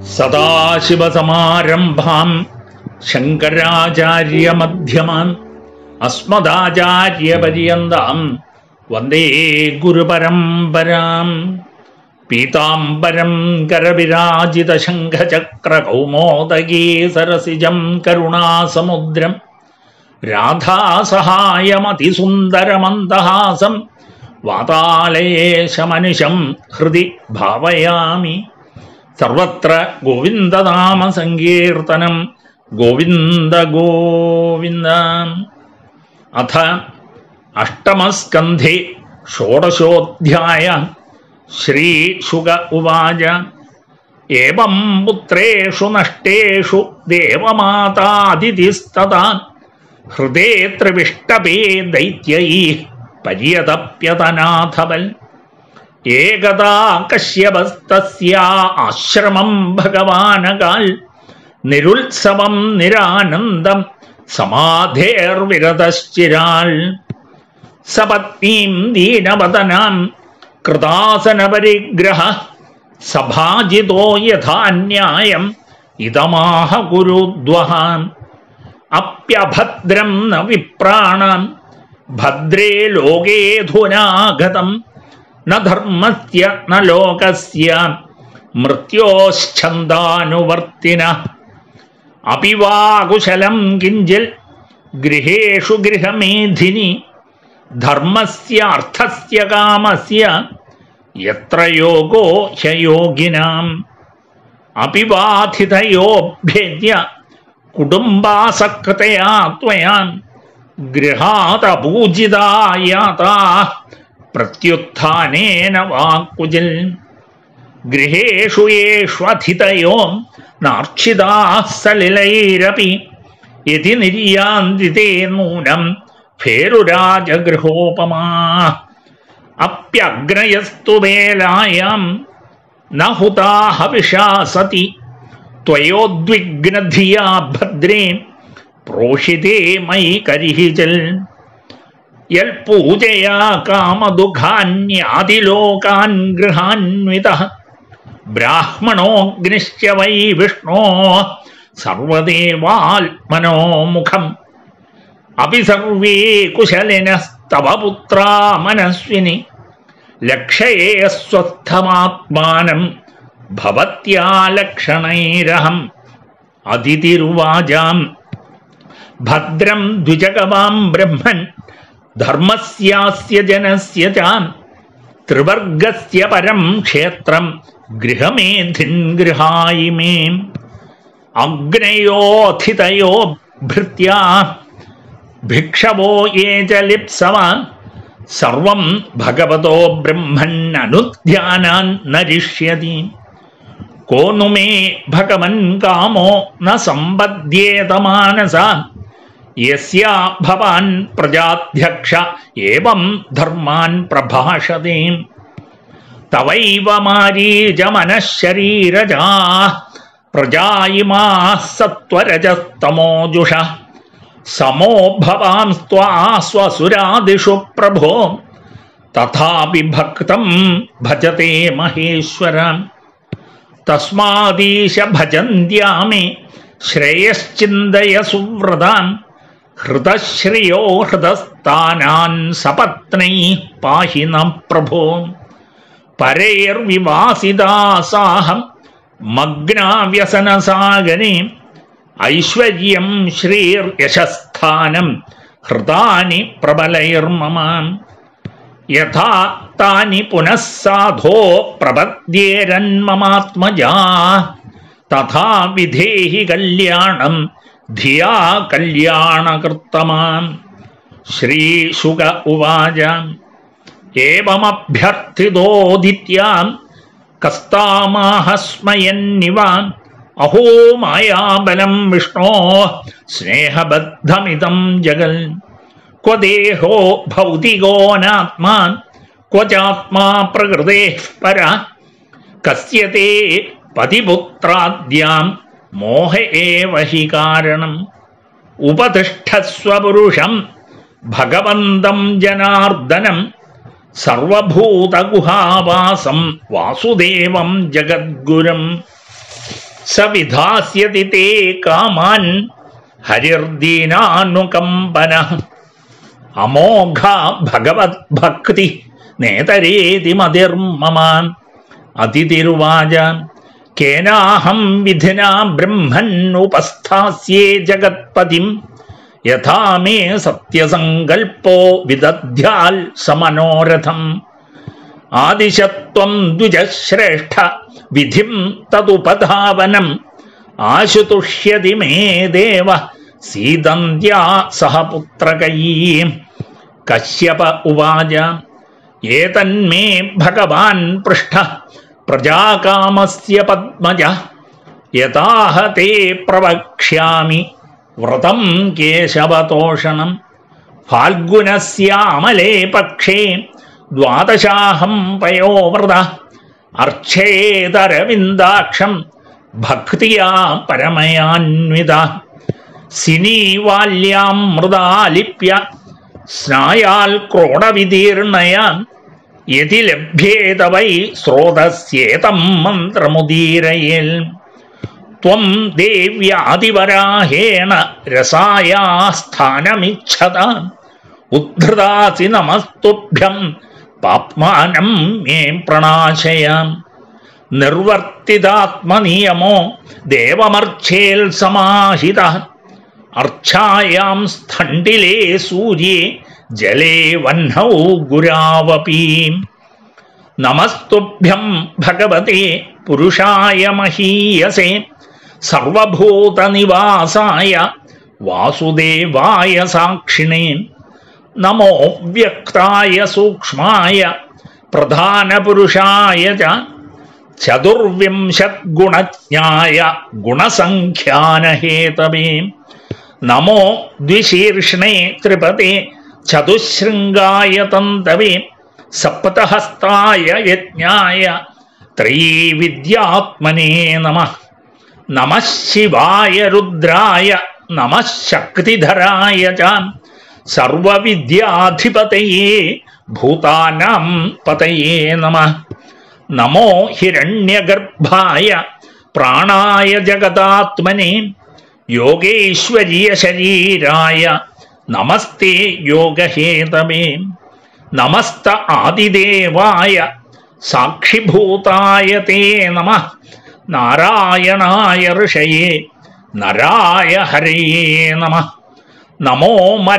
സദാശിവസമാരംഭാം ശങ്കരാചാര്യമധ്യമാൻ അസ്മദാചാര്യപര്യന്താം വന്ദേ ഗുരുപരമ്പരാം പീതാംബരം കരവിരാജിതശംഖചക്രകൗമോദഗീ സരസിജം കരുണാസമുദ്രം രാധാസഹായമതിസുന്ദരമന്ദഹാസം വാതാലയേശമനിശം ഹൃദി ഭാവയാമി സർവത്ര ഗോവിന്ദനാമ സങ്കീർത്തനം ഗോവിന്ദ ഗോവിന്ദ അഥ അഷ്ടമസ്കന്ധേ ഷോഡശോധ്യായ ശ്രീശുക ഉവാച ഏവം പുത്രേഷു നഷ്ടേഷു ദേവമാതാദിതിസ്തതാ ഹൃദേ ത്രിവിഷ്ടപേ ദൈത്യൈ പര്യതപ്യതനാഥവൽ ഏകദാ കശ്യപസ്തസ്യാ ആശ്രമം ഭഗവാനകാൽ നിരുത്സവം നിരാനന്ദം സമാധേർവിരതശ്ചിരാൽ സപത്നീം ദീനവദനാം കൃതാസനപരിഗ്രഹ സഭാജിതോ യഥാന്യായം ഇതമാഹ ഗുരുദ്വഹാൻ അപ്യഭദ്രം ന വിപ്രാണാം ഭദ്രേ ലോകേധുനാഗതം ന ധർമ്മസ്യ ന ലോകസ്യ മൃത്യോശ്ചന്ദാനുവർത്തിന അപി വാ കുശലം കിഞ്ചിൽ ഗൃഹേഷു ഗൃഹമേധിനി ധർമ്മസ്യ അർത്ഥസ്യ കാമസ്യ യത്ര യോഗോ ഹയോഗിനാം അപി വാധിതയോഭ്യദ്യ കുടുംബാസക്തയാ ത്വയാ ഗൃഹാതപൂജിതായാതാ പ്രത്യുത്ഥാനേന വാക്കുജിൽ ഗൃഹേഷു യേഷ്വധിതയോ നാർച്ചിതാः സലിലൈരപി യതി നിര്യാന്തിതേ നൂനം ഭേരുരാജഗൃഹോപമാ അപ്യഗ്രയസ്തു വേലായാം ന ഹുതാ ഹവിഷാ സതി ത്വയോദ്വിഗ്നധിയാ ഭദ്രേ പ്രോഷിതേ മയി കരിഹിചൽ യൽപൂജയാ കാമദുഃഖാന്യാദിലോകാൻ ഗൃഹാന്വിതഃ ബ്രാഹ്മണോഗ്നിശ്ച വൈ വിഷ്ണോ സർവദേവാത്മനോ മുഖം അപി സർവേ കുശലിനസ്തവ പുത്രാ മനസ്വിനി ലക്ഷയേ സ്വസ്ഥമാത്മാനം ഭവത്യാ ലക്ഷണൈരഹം അതിഥിരുവാചാം ഭദ്രം ദ്വിജഗവാം ബ്രഹ്മൻ ധർമ്മസ്യാസ്യ ജനസ്യ ചാം ത്രിവർഗസ്യ പരം ക്ഷേത്രം ഗൃഹമേധിൻ ഗൃഹായി മേ അഗ്നയോധിതയോ ഭൃത്യാ ഭിക്ഷവോ യേ ച ലിപ്സവാൻ സർവം ഭഗവതോ ബ്രഹ്മൻ അനുധ്യാനാൻ നരിഷ്യതി കോ നു മേ ഭഗവൻ കാമോ ന സമ്പദ്യേത മാനസ യസ്യാ ഭവാൻ പ്രജാധ്യക്ഷ ഏവം ധർമാൻ പ്രഭാഷതേ തവൈവ മാരീച മനഃശരീരജാ പ്രജായിമാ സത്വരജസ്തമോജുഷ സമോ ഭവാംസ്ത്വാ സ്വസുരാദിഷു പ്രഭോ തഥാപി ഭക്തം ഭജത്തെ മഹേശ്വര തസ്മാദീശ ഭജന്ത്യാമേ ശ്രേയശ്ചിന്തയ സുവ്രതാൻ ഹൃതശ്രിയോ ഹൃദസ്ഥാനാൻ സപത്നൈ പാഹി ന പ്രഭോ പരൈർവിവാസിദാസാഹം മഗ്നാവ്യസനസാഗരേ ഐശ്വര്യം ശ്രീർയശസ്ഥാനം ഹൃതാനി പ്രബലൈർമമ യഥാ താനി പുനഃ സാധോ പ്രപദ്യേരന്മമാത്മജാ തഥാ വിധേഹി കല്യാണം ധിയാ കല്യാണകൃത്തമാം ശ്രീശുക ഉവാച ഏവമഭ്യർത്ഥിതോദിത്യാം കസ്താമാഹസ്മയന്നിവ അഹോ മായാബലം വിഷ്ണോ സ്നേഹബദ്ധമിതം ജഗൽ ക്വ ദേഹോ ഭൗതികോനാത്മാൻ ക്വ ചാത്മാ പ്രകൃതേ പര കസ്യ തേ പതിപുത്രാദ്യാം മോഹ ഏവ ഹി കാരണം ഉപതിഷ്ഠസ്വ പുരുഷം ഭഗവന്തം ജനാർദ്ദനം സർവഭൂതഗുഹാവാസം വാസുദേവം ജഗദ്ഗുരം സ വിധാസ്യതി തേ കാമാൻ ഹരിർദീനാനുകമ്പന അമോഘ ഭഗവത് ഭക്തി നേതരേതി മതിർമമ അതിതിരുവാച കേനാഹം വിധിന ബ്രഹ്മന്നുപസ്ഥാസ്യേ ജഗത്പതിം യഥാ മേ സത്യസങ്കൽപ്പോ വിദധ്യാൽ സമനോരഥം ആദിശത്വം ദ്വിജശ്രേഷ്ഠ വിധിം തതുപധാവനം ആശുതുഷ്യതി മേ ദേവ സീതന്ത്യാ സഹ പുത്രകൈ കശ്യപ ഉവാച ഏതന്മേ ഭഗവാൻ പൃഷ്ഠ പ്രജാകാമസ്യ പത്മജ യഥാഹ തേ പ്രവക്ഷ്യാമി വ്രതം കേശവതോഷണം ഫാൽഗുനസ്യാമലേ പക്ഷേ ദ്വാദശാഹം പയോവ്രത അർച്ചേതരവിന്ദാക്ഷം ഭക്തിയാ പരമയാന്വിത സിനീവാല്യാം മൃദാലിപ്യ സ്നായാൽ ക്രോഡവിതീർണയ യതി ലഭ്യേത വൈ സ്രോതസ്യേതം മന്ത്രമുദീരയേൽ ത്വം ദേവ്യാതിവരാഹേണ രസായാസ്ഥാനമിച്ഛത ഉദ്ധൃതാസി നമസ്തുഭ്യം പാപ്മാനം മേ പ്രണാശയാം നിർവർത്തിതാത്മനിയമോ ദേവമർച്ചേൽ സമാഹിത അർച്ചായാം സ്ഥണ്ഡിലേ സൂര്യേ ജലേ വഹ്നൗ ഗുരാവപീം നമസ്തുഭ്യം ഭഗവതേ പുരുഷായ മഹീയസേ സർവഭൂതനിവാസായ വാസുദേവായ സാക്ഷിണേ നമോ വ്യക്തായ സൂക്ഷ്മായ പ്രധാനപുരുഷായ ച ചതുർവിംശദ്ഗുണജ്ഞായ ഗുണസംഖ്യാനഹേതവേ നമോ ദ്വിശീർഷ്ണേ ത്രിപദേ ചതുശൃംഗായ തന്തവേ സപ്തഹസ്തായ യജ്ഞായ ത്രീവിദ്യാത്മനേ നമ നമ ശിവായ രുദ്രായ നമ ശക്തിധരായ ച സർവവിദ്യാധിപതയേ ഭൂതാനാം പതയേ നമ നമോ ഹിരണ്യഗർഭായ പ്രാണായ ജഗതാത്മനെ യോഗേശ്വരീയ ശരീരായ നമസ്തേ യോഗഹേതമേ നമസ്ത ആദിദേവായ സാക്ഷിഭൂതായ തേ നമ നാരായണായ ഋഷയേ നരായ ഹരയേ നമ നമോ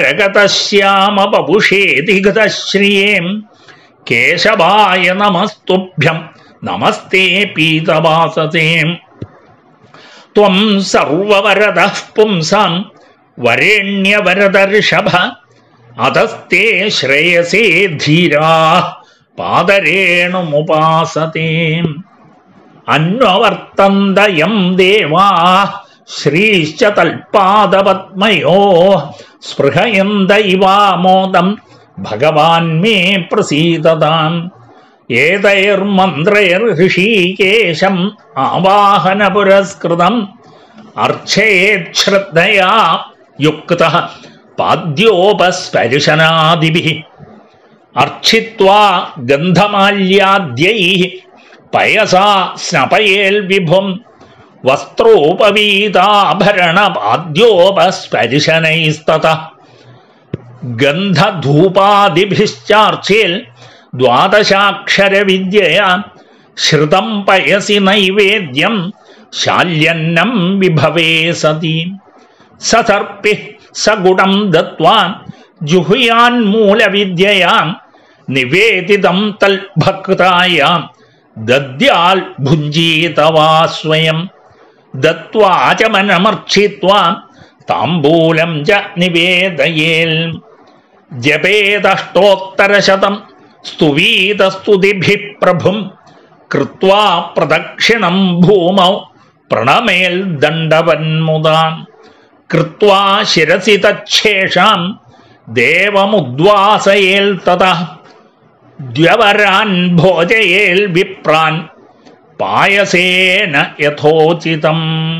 മരകതശ്യാമപുഷേതിഗതശ്രിയേ കേശവായ നമസ്തുഭ്യം നമസ്തേ പീതവാസസേ ത്വം സർവവരദഃ പുംസാം വരേണ്യവരദർഷഭ അതസ്തേ ശ്രേയസേ ധീരാ പാദരേണുമുപാസത്തെ അന്വവർത്തന്തയം ദേവാ ശ്രീശ്ച തൽപാദപത്മയോ സ്പൃഹയന്ത ഇവാമോദം ഭഗവാൻ മേ പ്രസീദതാം ഏതൈർമന്ത്രൈർഹൃഷീകേശം ആവാഹന പുരസ്കൃതം അർച്ചയേച്ഛ്രദ്ധയാ യുക്ത പാദ്യോപസ്പരിശനാദിഭിः അർച്ചിത്വാ ഗന്ധമാല്യാദ്യൈः പയസാ സ്നപയേൽ വിഭും വസ്ത്രോപവീതാഭരണപാദ്യോപസ്പരിശനൈസ്തത ഗന്ധധൂപാദിഭിശ്ചാർച്ചേൽ ദ്വാദശാക്ഷരവിദ്യയാ ശ്രുതം പയസി നൈവേദ്യം ശാല്യന്നം വിഭവേ സതി സതർപ്പി സഗുണം ദത്വാ ജുഹുയാൻമൂലവിദ്യയാ നിവേദിതം തൽഭക്തായ ദദ്യാൽ ഭുഞ്ജീതവാ സ്വയം ദത്വാചമനമർച്ചിത്വാ താംബൂലം ച നിവേദയേൽ ജപേതഷ്ടോത്തരശതം സ്തുവീതസ്തുതിഭിः പ്രഭും കൃത്വാ പ്രദക്ഷിണം ഭൂമൗ പ്രണമേൽ ദണ്ഡവന്മുദാം കൃത്വാ ശിരസി തച്ഛേഷാം ദേവമുദ്വാസയേൽ തതഃ ദ്വവരാൻ ഭോജയേൽ വിപ്രാൻ പായസേന യഥോചിതം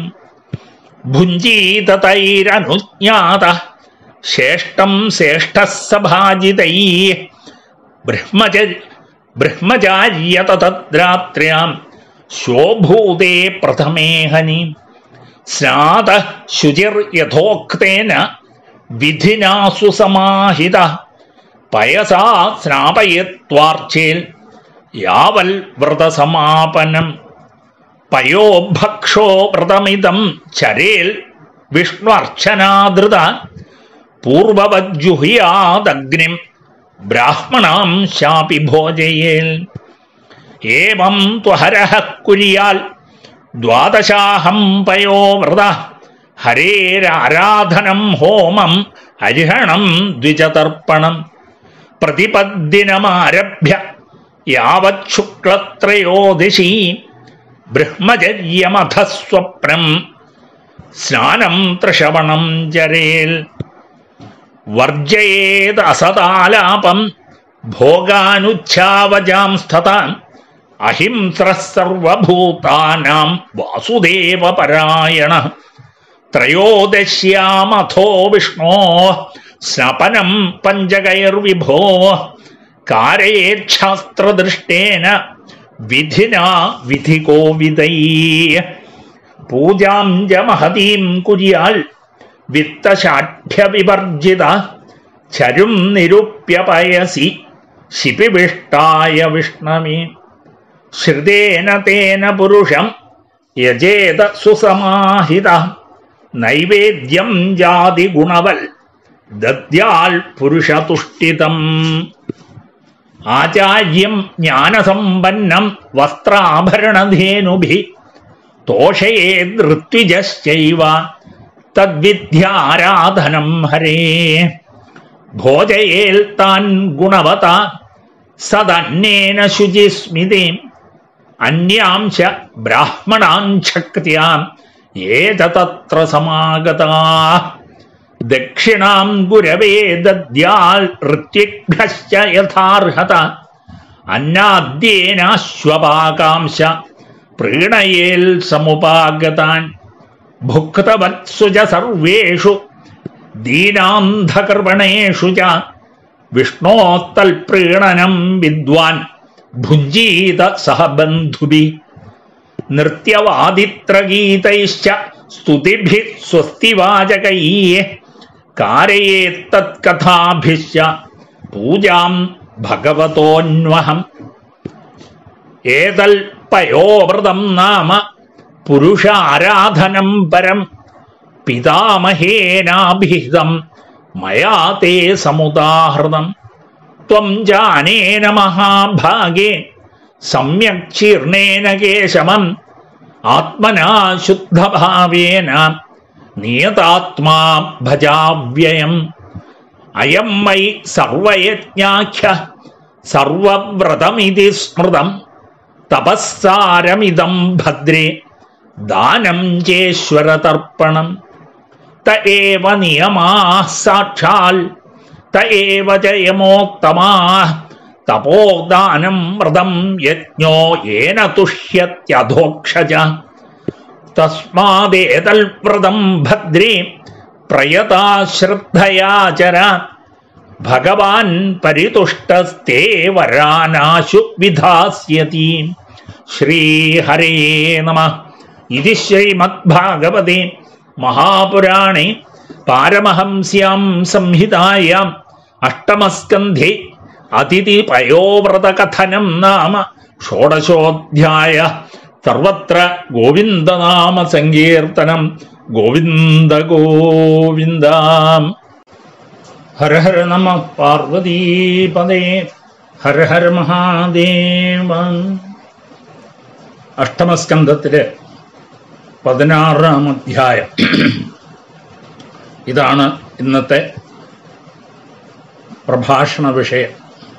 ഭുഞ്ജീതൈരനുജ്ഞാത ശ്രേഷ്ഠം ശ്രേഷ്ഠഃ സഭാജിതൈ ബ്രഹ്മച ബ്രഹ്മചാര്യതദ്രാത്ര്യാം ശോഭൂതേ പ്രഥമേ ഹനി സ്നാത ശുചിർ യഥോക്തേന വിധിനാ സുസമാഹിത പയസാ സ്നാപയത്വാർച്ചേൽ യാവൽ വ്രതസമാപനം പയോഭക്ഷോ വ്രതമിതം ചരേൽ വിഷ്ണുർച്ചനാദൃത പൂർവവജ്ജുഹ്യാദഗ്നിം ബ്രാഹ്മണാം ശാപി ഭോജയേൽ ഏവം ത്വഹരഃ കുര്യാൽ ദ്വാദശാഹം പയോ വ്രത ഹരേരാരാധനം ഹോമം അരിഹണം ദ്വിജതർപ്പണം പ്രതിപദ്ദിനമാരഭ്യ യാവത് ശുക്ലത്രയോദശി ബ്രഹ്മചര്യമധസ്വപ്നം സ്നാനം ത്രഷവണം ജരേൽ വർജയേത് അസതാലാപം ഭോഗാനുച്ഛാവജാം സ്ഥതാൻ അഹിംസ്ര സർവഭൂതാനാം വാസുദേവ പരായണ ത്രയോദശ്യാമഥോ വിഷ്ണോ സ്നപനം പഞ്ചകൈർവിഭോ കാരയേച്ഛാസ്ത്രദൃഷ്ടേന വിധിനാ വിധികോവിതൈ പൂജാം ച മഹതീം കുര്യാൽ വിത്തശാഠ്യവിവർജിത ചരും നിരുപ്യപയസി ശിപിവിഷ്ടായ വിഷ്ണമേ ശ്രുതേന തേന പുരുഷം യജേത സുസമാഹിത നൈവേദ്യം ജാതി ഗുണവൽ ദദ്യാൽ പുരുഷതുഷ്ടിതം ആചാര്യം ജ്ഞാനസമ്പന്നം വസ്ത്രാഭരണധേനുഭി തോഷയേദൃത്വിജശ്ചൈവ തദ്വിദ്യാരാധനം ഹരേ ഭോജയേൽ താൻ ഗുണവത സദന്നേന ശുചിസ്മിതി അന്യാംശ ബ്രാഹ്മണാൻ ശക്തിയാം ഏത തത്ര സമാഗതാ ദക്ഷിണാം ഗുരവേ ദദ്യാൽ ഋത്വിഭ്യശ്ച യഥാർഹത അന്നാദ്യേനാശ്വപാകാംശ പ്രീണയേൽ സമുപാഗതാൻ ഭുക്തവത്സു ച സർവേഷു ദീനാന്ധകർവണേഷു ച വിഷ്ണോത്തൽപ്രീണനം വിദ്വാൻ ഭുഞ്ജീത സഹ ബന്ധുഭി നൃത്യവാദിത്രഗീതൈശ്ച സ്തുതിഭിः സ്വസ്തിവാചകൈ കാരയേത്തത്കഥാഭിശ്ച പൂജാം ഭഗവതോന്വഹം ഏതൽ പയോവ്രതം നാമ പുരുഷാരാധനം പരം പിതാമഹേനാഭിഹിതം മയാ തേ സമുദാഹൃതം ത്വം ജാനേന മഹാഭാഗേ സമ്യക് ചീർണേന കേശമം ആത്മനാ ശുദ്ധഭാവേന നിയതാത്മാ ഭജാവ്യയം അയം മൈ സർവയജ്ഞാഖ്യ സർവവ്രതമിതി സ്മൃതം തപസ്സാരമിതം ഭദ്രേ ദാനം ചേശ്വരതർപ്പണം ത ഏവ നിയമാः സാക്ഷാൽ ത ഏവ ച യമോത്തമാः തപോദാനം വ്രതം യജ്ഞോ യേന തുഷ്യത്യധോക്ഷജ തസ്മാദേതൽ വ്രതം ഭദ്രേ പ്രയതാ ശ്രദ്ധയാചര ഭഗവാൻ പരിതുഷ്ടസ്തേ വരാനാശു വിധാസ്യതി ശ്രീഹരേ നമ ഇത് ശ്രീമദ്ഭാഗവതേ മഹാപുരാണേ പാരമഹംസ്യാം സംഹിതായാം അഷ്ടമസ്കന്ധേ അതിഥി പയോവ്രതകഥനം നാമ ഷോഡശോധ്യായ സർവത്ര ഗോവിന്ദനാമ സങ്കീർത്തനം ഗോവിന്ദ ഗോവിന്ദ ഹര ഹര നമ പാർവതീപദേ ഹര ഹര മഹാദേവ അഷ്ടമസ്കന്ധത്തില് പതിനാറാം അധ്യായം ഇതാണ് ഇന്നത്തെ പ്രഭാഷണ വിഷയം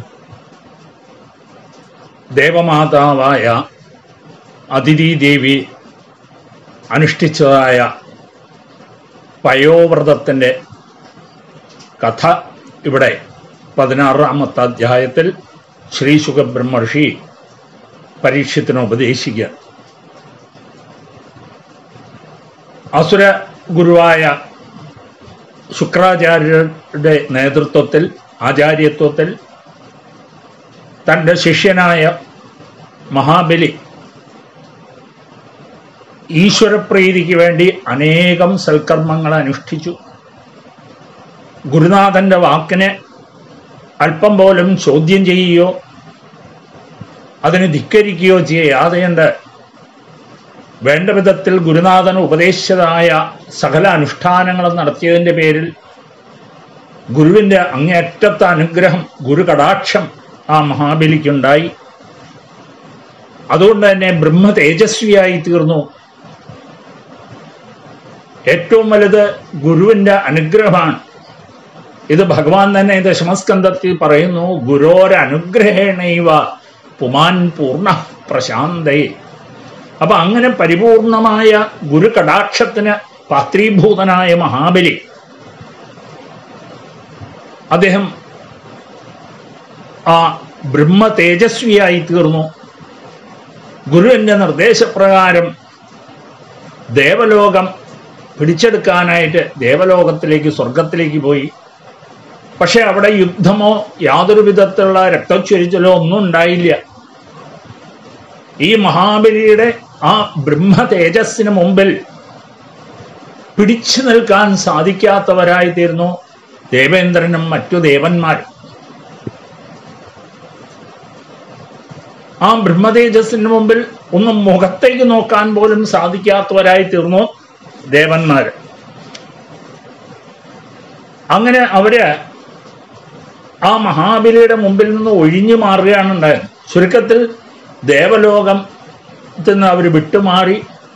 ദേവമാതാവായ അതിഥി ദേവി അനുഷ്ഠിച്ചതായ പയോവ്രതത്തിൻ്റെ കഥ ഇവിടെ പതിനാറാമത്തെ അധ്യായത്തിൽ ശ്രീ സുഖബ്രഹ്മർഷി പരീക്ഷത്തിന് ഉപദേശിക്കുക അസുര ഗുരുവായ ശുക്രാചാര്യരുടെ നേതൃത്വത്തിൽ ആചാര്യത്വത്തിൽ തൻ്റെ ശിഷ്യനായ മഹാബലി ഈശ്വരപ്രീതിക്ക് വേണ്ടി അനേകം സൽക്കർമ്മങ്ങൾ അനുഷ്ഠിച്ചു ഗുരുനാഥന്റെ വാക്കിനെ അല്പം പോലും ചോദ്യം ചെയ്യുകയോ അതിനെ ധിക്കരിക്കുകയോ ചെയ്യാതെ ഉണ്ട് വേണ്ട വിധത്തിൽ ഗുരുനാഥൻ ഉപദേശിച്ചതായ സകല അനുഷ്ഠാനങ്ങളും നടത്തിയതിൻ്റെ പേരിൽ ഗുരുവിൻ്റെ അങ്ങേയറ്റത്തെ അനുഗ്രഹം ഗുരു കടാക്ഷം ആ മഹാബലിക്കുണ്ടായി അതുകൊണ്ട് തന്നെ ബ്രഹ്മ തേജസ്വിയായി തീർന്നു ഏറ്റവും വലുത് ഗുരുവിൻ്റെ അനുഗ്രഹമാണ് ഇത് ഭഗവാൻ തന്നെ ദശമസ്കന്ധത്തിൽ പറയുന്നു ഗുരോരനുഗ്രഹേണൈവ പുമാൻ പൂർണ്ണ പ്രശാന്തയെ അപ്പൊ അങ്ങനെ പരിപൂർണമായ ഗുരു കടാക്ഷത്തിന് പാത്രീഭൂതനായ മഹാബലി അദ്ദേഹം ആ ബ്രഹ്മ തേജസ്വിയായി തീർന്നു ഗുരുവിന്റെ നിർദ്ദേശപ്രകാരം ദേവലോകം പിടിച്ചെടുക്കാനായിട്ട് ദേവലോകത്തിലേക്ക് സ്വർഗത്തിലേക്ക് പോയി പക്ഷെ അവിടെ യുദ്ധമോ യാതൊരു വിധത്തിലുള്ള രക്തച്ചൊരിച്ചലോ ഒന്നും ഉണ്ടായില്ല ഈ മഹാബലിയുടെ ആ ബ്രഹ്മ തേജസ്സിന് മുമ്പിൽ പിടിച്ചു നിൽക്കാൻ സാധിക്കാത്തവരായി തീർന്നു ദേവേന്ദ്രനും മറ്റു ദേവന്മാരും ആ ബ്രഹ്മതേജസ്സിന് മുമ്പിൽ ഒന്നും മുഖത്തേക്ക് നോക്കാൻ പോലും സാധിക്കാത്തവരായി തീർന്നു ദേവന്മാര് അങ്ങനെ അവര് ആ മഹാബലിയുടെ മുമ്പിൽ നിന്ന് ഒഴിഞ്ഞു മാറുകയാണ് ഉണ്ടായത് ചുരുക്കത്തിൽ ദേവലോകം നിന്ന് അവർ വിട്ടുമാറി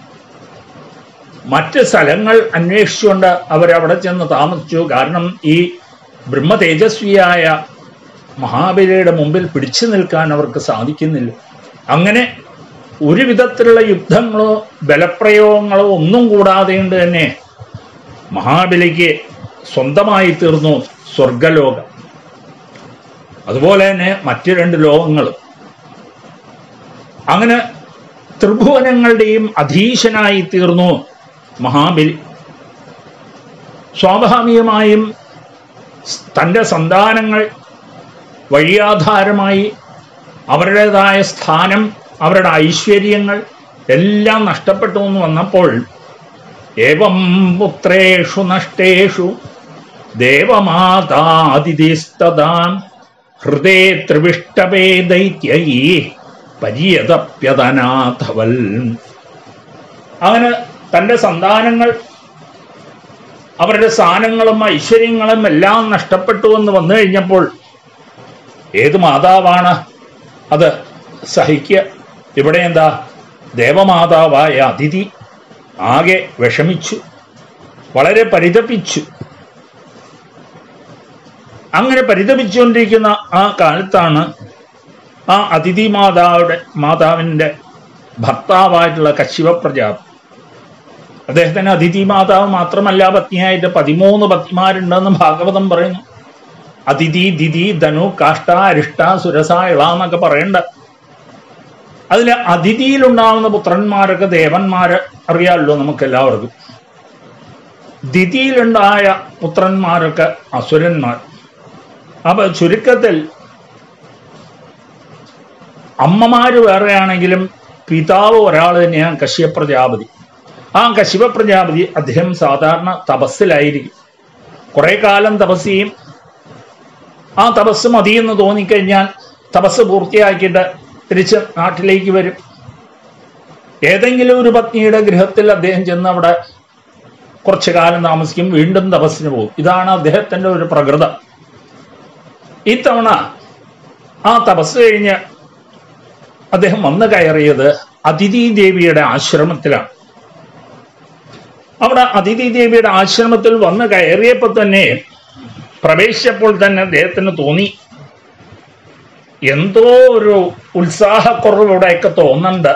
മറ്റ് സ്ഥലങ്ങൾ അന്വേഷിച്ചുകൊണ്ട് അവരവിടെ ചെന്ന് താമസിച്ചു കാരണം ഈ ബ്രഹ്മ തേജസ്വിയായ മഹാബലിയുടെ മുമ്പിൽ പിടിച്ചു നിൽക്കാൻ അവർക്ക് സാധിക്കുന്നില്ല അങ്ങനെ ഒരു വിധത്തിലുള്ള യുദ്ധങ്ങളോ ബലപ്രയോഗങ്ങളോ ഒന്നും കൂടാതെ കൊണ്ട് തന്നെ മഹാബലിക്ക് സ്വന്തമായി തീർന്നു സ്വർഗലോകം അതുപോലെ തന്നെ മറ്റു രണ്ട് ലോകങ്ങളും അങ്ങനെ ത്രിഭുവനങ്ങളുടെയും അധീശനായി തീർന്നു മഹാബലി സ്വാഭാവികമായും തൻ്റെ സന്താനങ്ങൾ വഴിയാധാരമായി അവരുടേതായ സ്ഥാനം അവരുടെ ഐശ്വര്യങ്ങൾ എല്ലാം നഷ്ടപ്പെട്ടു എന്ന് വന്നപ്പോൾ ഏവം പുത്രേഷു നഷ്ടേഷു ദേവമാതാതിഥിസ്തതാം ഹൃദേ ത്രിവിഷ്ടപേ ദൈത്യൈ പര്യതപ്യതനാഥവൽ അങ്ങനെ തൻ്റെ സന്താനങ്ങൾ അവരുടെ സ്ഥാനങ്ങളും ഐശ്വര്യങ്ങളും എല്ലാം നഷ്ടപ്പെട്ടു എന്ന് വന്നു കഴിഞ്ഞപ്പോൾ ഏത് മാതാവാണ് അത് സഹിക്കുക ഇവിടെ എന്താ ദേവമാതാവായ അതിഥി ആകെ വിഷമിച്ചു വളരെ പരിതപിച്ചു അങ്ങനെ പരിതപിച്ചുകൊണ്ടിരിക്കുന്ന ആ കാലത്താണ് ആ അതിഥി മാതാവിടെ മാതാവിൻ്റെ ഭർത്താവായിട്ടുള്ള കശിവ പ്രജാപതി അദ്ദേഹത്തിന് അതിഥി മാതാവ് മാത്രമല്ല പത്നിയായിട്ട് പതിമൂന്ന് പത്നിമാരുണ്ടെന്ന് ഭാഗവതം പറയുന്നു അതിഥി ദിതി ധനു കാഷ്ട അരിഷ്ട സുരസ ഇള എന്നൊക്കെ പറയണ്ട അതിൽ അതിഥിയിലുണ്ടാവുന്ന പുത്രന്മാരൊക്കെ ദേവന്മാര് അറിയാമല്ലോ നമുക്ക് എല്ലാവർക്കും ദിതിയിലുണ്ടായ പുത്രന്മാരൊക്കെ അസുരന്മാർ അപ്പൊ ചുരുക്കത്തിൽ അമ്മമാര് വേറെയാണെങ്കിലും പിതാവ് ഒരാൾ തന്നെയാണ് കശ്യപ പ്രജാപതി ആ കശിവ പ്രജാപതി അദ്ദേഹം സാധാരണ തപസ്സിലായിരിക്കും കുറെ കാലം തപസ് ചെയ്യും ആ തപസ് മതിയെന്ന് തോന്നിക്കഴിഞ്ഞാൽ തപസ് പൂർത്തിയാക്കിയിട്ട് തിരിച്ച് നാട്ടിലേക്ക് വരും ഏതെങ്കിലും ഒരു പത്നിയുടെ ഗൃഹത്തിൽ അദ്ദേഹം ചെന്ന് അവിടെ കുറച്ചു കാലം താമസിക്കും വീണ്ടും തപസ്സിന് പോകും ഇതാണ് അദ്ദേഹത്തിന്റെ ഒരു പ്രകൃതം ഇത്തവണ ആ തപസ് കഴിഞ്ഞ് അദ്ദേഹം വന്നു കയറിയത് അതിഥി ദേവിയുടെ ആശ്രമത്തിലാണ് അവിടെ അതിഥി ദേവിയുടെ ആശ്രമത്തിൽ വന്ന് കയറിയപ്പോൾ തന്നെ പ്രവേശിച്ചപ്പോൾ തന്നെ അദ്ദേഹത്തിന് തോന്നി എന്തോ ഒരു ഉത്സാഹക്കുറവ് ഇവിടെയൊക്കെ തോന്നുന്നുണ്ട്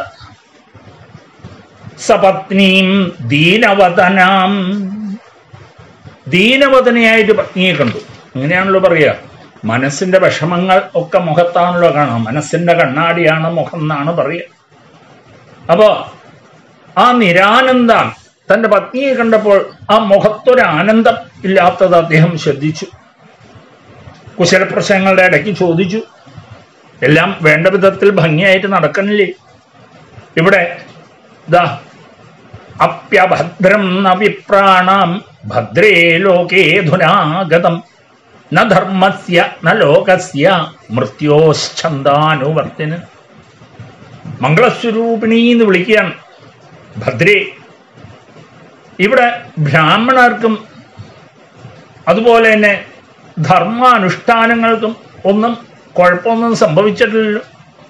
സപത്നീം ദീനവദനാം ദീനവദനയായിട്ട് പത്നിയെ കണ്ടു അങ്ങനെയാണല്ലോ പറയുക മനസ്സിന്റെ വിഷമങ്ങൾ ഒക്കെ മുഖത്താണല്ലോ കാണാം മനസ്സിന്റെ കണ്ണാടിയാണ് മുഖം എന്നാണ് പറയുക അപ്പോ ആ നിരാനന്ദം തന്റെ പത്നിയെ കണ്ടപ്പോൾ ആ മുഖത്തൊരു ആനന്ദം ഇല്ലാത്തത് അദ്ദേഹം ശ്രദ്ധിച്ചു കുശലപ്രശ്നങ്ങളുടെ ഇടയ്ക്ക് ചോദിച്ചു എല്ലാം വേണ്ട വിധത്തിൽ ഭംഗിയായിട്ട് നടക്കണില്ലേ ഇവിടെ ഇതാ അപ്യഭദ്രം ന വിപ്രാണാം ഭദ്രേ ലോകേ ധുനാഗതം ന ധർമ്മസ്യ ന ലോകസ്യ മൃത്യോശ്ചന്താനുവർത്തിന് മംഗളസ്വരൂപിണി എന്ന് വിളിക്കുകയാണ് ഭദ്രേ ഇവിടെ ബ്രാഹ്മണർക്കും അതുപോലെ തന്നെ ധർമാനുഷ്ഠാനങ്ങൾക്കും ഒന്നും കുഴപ്പമൊന്നും സംഭവിച്ചിട്ടില്ലല്ലോ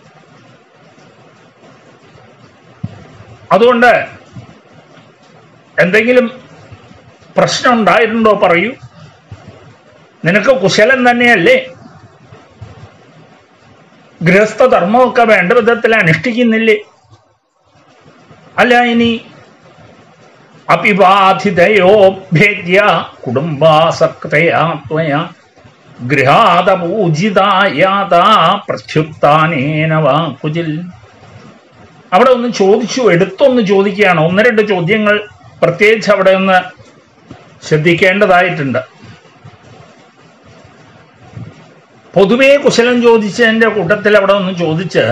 അതുകൊണ്ട് എന്തെങ്കിലും പ്രശ്നം ഉണ്ടായിട്ടുണ്ടോ പറയൂ നിനക്ക് കുശലം തന്നെയല്ലേ ഗൃഹസ്ഥ ധർമ്മമൊക്കെ വേണ്ട വിധത്തിൽ അനുഷ്ഠിക്കുന്നില്ലേ അല്ല ഇനി അപിബാധിതയോഭ്യേദ്യ കുടുംബാസക്തയാ ത്വയാ ഗൃഹാതപൂജിതായാതാ പ്രത്യുക്താനേന വാ കുജിൽ അവിടെ ഒന്ന് ചോദിച്ചു എടുത്തൊന്ന് ചോദിക്കുകയാണ് ഒന്ന് രണ്ട് ചോദ്യങ്ങൾ പ്രത്യേകിച്ച് അവിടെ ഒന്ന് ശ്രദ്ധിക്കേണ്ടതായിട്ടുണ്ട് പൊതുവേ കുശലം ചോദിച്ചതിന്റെ കൂട്ടത്തിൽ അവിടെ ഒന്ന് ചോദിച്ച്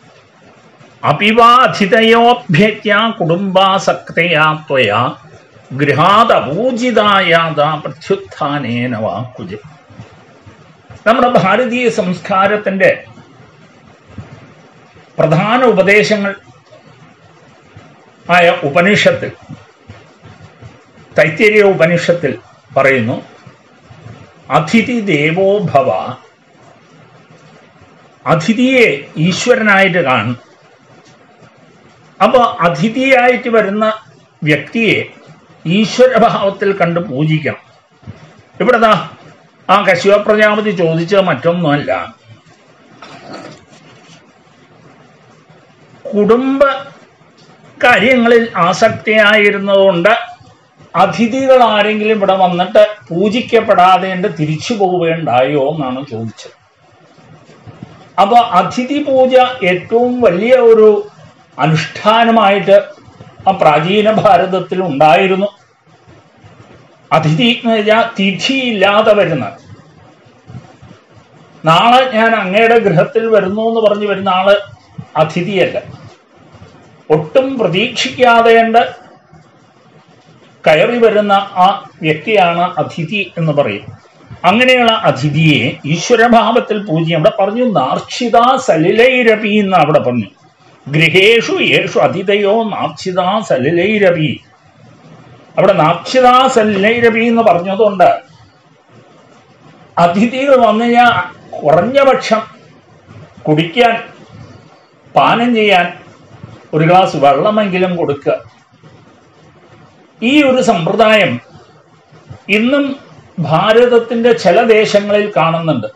അപിവാധിതയോഭ്യത്യ കുടുംബാസക്തയാ ത്വയാ ഗൃഹാതപൂജിതായാത പ്രത്യുത്ഥാനേന വാ കുജി നമ്മുടെ ഭാരതീയ സംസ്കാരത്തിന്റെ പ്രധാന ഉപദേശങ്ങൾ ആയ ഉപനിഷത്തിൽ തൈത്തിരീയ ഉപനിഷത്തിൽ പറയുന്നു അതിഥി ദേവോ ഭവ അതിഥിയെ ഈശ്വരനായിട്ട് കാണും അപ്പോൾ അതിഥിയായിട്ട് വരുന്ന വ്യക്തിയെ ഈശ്വരഭാവത്തിൽ കണ്ട് പൂജിക്കണം ഇവിടെ ദാ ആ കശിവ പ്രജാപതി ചോദിച്ചത് മറ്റൊന്നുമല്ല കുടുംബ കാര്യങ്ങളിൽ ആസക്തിയായിരുന്നതുകൊണ്ട് അതിഥികൾ ആരെങ്കിലും ഇവിടെ വന്നിട്ട് പൂജിക്കപ്പെടാതെ ഉണ്ട് തിരിച്ചു പോവുകയുണ്ടായോ എന്നാണ് ചോദിച്ചത് അപ്പൊ അതിഥി പൂജ ഏറ്റവും വലിയ ഒരു അനുഷ്ഠാനമായിട്ട് ആ പ്രാചീന ഭാരതത്തിൽ ഉണ്ടായിരുന്നു അതിഥി എന്ന് വെച്ചാൽ തിഥിയില്ലാതെ വരുന്ന നാളെ ഞാൻ അങ്ങയുടെ ഗൃഹത്തിൽ വരുന്നു എന്ന് പറഞ്ഞു വരുന്ന ആള് അതിഥിയല്ല ഒട്ടും പ്രതീക്ഷിക്കാതെ ഉണ്ട് കയറി വരുന്ന ആ വ്യക്തിയാണ് അതിഥി എന്ന് പറയും അങ്ങനെയുള്ള അതിഥിയെ ഈശ്വരഭാവത്തിൽ പൂജ്യം അവിടെ പറഞ്ഞു നാർച്ചിത സലിലൈരപി എന്ന് അവിടെ പറഞ്ഞു ഗൃഹേഷു യേഷു അതിഥയോ നാർച്ചിത സലിലൈരപി അവിടെ നാക്ഷിത സലിലൈരപി എന്ന് പറഞ്ഞതുകൊണ്ട് അതിഥികൾ വന്നു കഴിഞ്ഞാൽ കുറഞ്ഞ പക്ഷം കുടിക്കാൻ പാനം ചെയ്യാൻ ഒരു ഗ്ലാസ് വെള്ളമെങ്കിലും കൊടുക്കുക ഈ ഒരു സമ്പ്രദായം ഇന്നും ഭാരതത്തിന്റെ ചില ദേശങ്ങളിൽ കാണുന്നുണ്ട്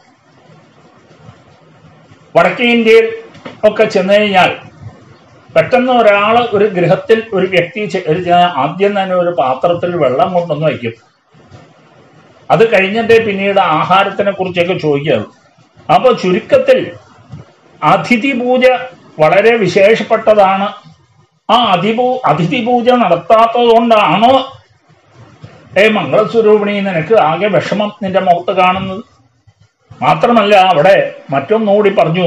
വടക്കേ ഇന്ത്യയിൽ ഒക്കെ ചെന്നു കഴിഞ്ഞാൽ പെട്ടെന്ന് ഒരാൾ ഒരു ഗൃഹത്തിൽ ഒരു വ്യക്തി ചെ- ഒരു ചെ- ആദ്യം തന്നെ ഒരു പാത്രത്തിൽ വെള്ളം കൊണ്ടൊന്ന് വയ്ക്കും അത് കഴിഞ്ഞിട്ടേ പിന്നീട് ആഹാരത്തിനെ കുറിച്ചൊക്കെ ചോദിക്കാറുള്ളൂ അപ്പൊ ചുരുക്കത്തിൽ അതിഥി പൂജ വളരെ വിശേഷപ്പെട്ടതാണ് ആ അതിപൂ അതിഥി പൂജ നടത്താത്തത് കൊണ്ടാണോ ഏ മംഗളസ്വരൂപിണി നിനക്ക് ആകെ വിഷമം നിന്റെ മുഖത്ത് കാണുന്നത് മാത്രമല്ല അവിടെ മറ്റൊന്നുകൂടി പറഞ്ഞു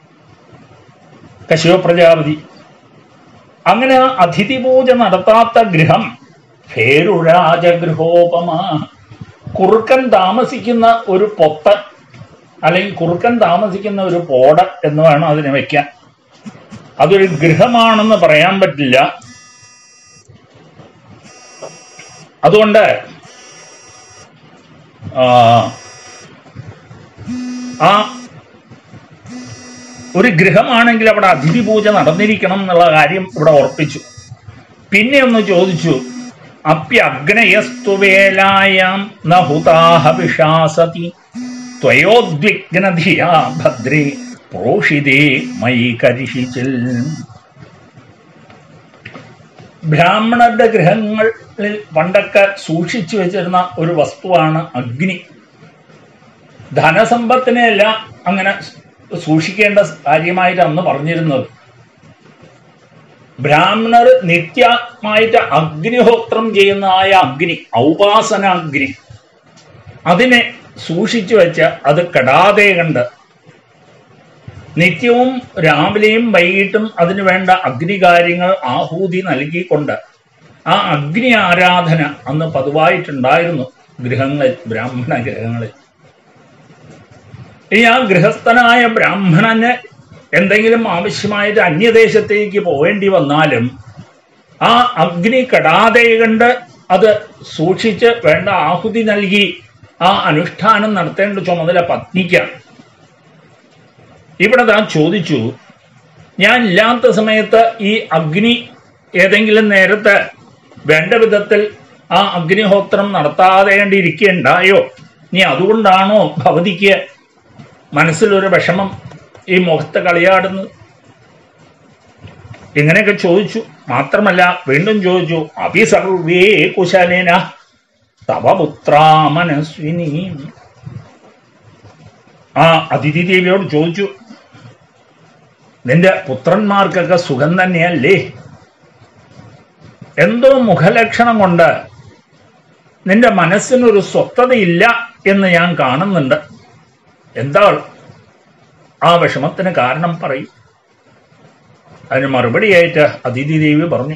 കശിവ പ്രജാപതി അങ്ങനെ ആ അതിഥി പൂജ നടത്താത്ത ഗൃഹം ഭേരുരാജഗൃഹോപമ കുറുക്കൻ താമസിക്കുന്ന ഒരു പൊത്ത് അല്ലെങ്കിൽ കുറുക്കൻ താമസിക്കുന്ന ഒരു പോട എന്ന് വേണം അതിനെ വെക്കാൻ അതൊരു ഗൃഹമാണെന്ന് പറയാൻ പറ്റില്ല അതുകൊണ്ട് ആ, ആ ഒരു ഗൃഹമാണെങ്കിൽ അവിടെ അതിഥി പൂജ നടന്നിരിക്കണം എന്നുള്ള കാര്യം ഇവിടെ ഉറപ്പിച്ചു പിന്നെ ഒന്ന് ചോദിച്ചു അപ്യഗ്നയസ്തു വേലായാം നഹുതാഹ വിഷാസതി ത്വയോദ്വിഗ്നധിയാ ഭദ്രേ പ്രോഷിതേ മയി കരിഷിച്ചിൽ ബ്രാഹ്മണരുടെ ഗൃഹങ്ങളിൽ പണ്ടൊക്കെ സൂക്ഷിച്ചു വെച്ചിരുന്ന ഒരു വസ്തുവാണ് അഗ്നി ധനസമ്പത്തിനെയല്ല അങ്ങനെ സൂക്ഷിക്കേണ്ട കാര്യമായിട്ട് അന്ന് പറഞ്ഞിരുന്നത് ബ്രാഹ്മണർ നിത്യമായിട്ട് അഗ്നിഹോത്രം ചെയ്യുന്നതായ അഗ്നി ഔപാസന അഗ്നി അതിനെ സൂക്ഷിച്ചു വെച്ച് അത് കെടാതെ കണ്ട് നിത്യവും രാവിലെയും വൈകിട്ടും അതിനു വേണ്ട അഗ്നികാര്യങ്ങൾ ആഹൂതി നൽകിക്കൊണ്ട് ആ അഗ്നി ആരാധന അന്ന് പതിവായിട്ടുണ്ടായിരുന്നു ഗൃഹങ്ങളിൽ ബ്രാഹ്മണ ഗൃഹങ്ങളിൽ ഇനി ആ ഗൃഹസ്ഥനായ ബ്രാഹ്മണന് എന്തെങ്കിലും ആവശ്യമായിട്ട് അന്യദേശത്തേക്ക് പോവേണ്ടി വന്നാലും ആ അഗ്നി കെടാതെ കണ്ട് അത് സൂക്ഷിച്ച് വേണ്ട ആഹുതി നൽകി ആ അനുഷ്ഠാനം നടത്തേണ്ട ചുമതല പത്നിക്കാണ് ഇവിടെ താൻ ചോദിച്ചു ഞാൻ ഇല്ലാത്ത സമയത്ത് ഈ അഗ്നി ഏതെങ്കിലും നേരത്ത് വേണ്ട വിധത്തിൽ ആ അഗ്നിഹോത്രം നടത്താതേണ്ടിയിരിക്കുകയുണ്ടായോ നീ അതുകൊണ്ടാണോ ഭവതിക്ക് മനസ്സിലൊരു വിഷമം ഈ മുഖത്ത് കളിയാടുന്നത് ഇങ്ങനെയൊക്കെ ചോദിച്ചു മാത്രമല്ല വീണ്ടും ചോദിച്ചു അഭിസർവേ കുശലേന തവ പുത്രാ മനസ്വിനി ആ അതിഥി ദേവിയോട് ചോദിച്ചു നിന്റെ പുത്രന്മാർക്കൊക്കെ സുഖം തന്നെയല്ലേ എന്തോ മുഖലക്ഷണം കൊണ്ട് നിന്റെ മനസ്സിനൊരു സ്വസ്ഥതയില്ല എന്ന് ഞാൻ കാണുന്നുണ്ട് എന്താ ആ വിഷമത്തിന് കാരണം പറയും അതിന് മറുപടിയായിട്ട് അതിഥി ദേവി പറഞ്ഞു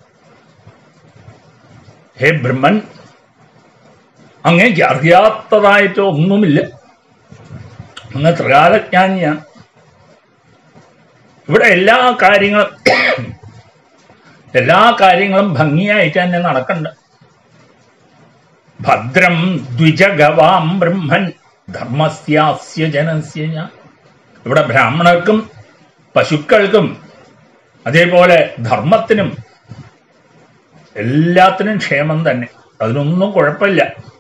ഹേ ബ്രഹ്മൻ അങ്ങേക്ക് അറിയാത്തതായിട്ട് ഒന്നുമില്ല അങ്ങ് ത്രികാലജ്ഞാനിയാണ് ഇവിടെ എല്ലാ കാര്യങ്ങളും എല്ലാ കാര്യങ്ങളും ഭംഗിയായിട്ട് തന്നെ നടക്കണ്ട ഭദ്രം ദ്വിജഗവാം ബ്രഹ്മൻ ധർമ്മസ്യാസ്യ ജനസ്യ ഞാൻ ഇവിടെ ബ്രാഹ്മണർക്കും പശുക്കൾക്കും അതേപോലെ ധർമ്മത്തിനും എല്ലാത്തിനും ക്ഷേമം തന്നെ അതിനൊന്നും കുഴപ്പമില്ല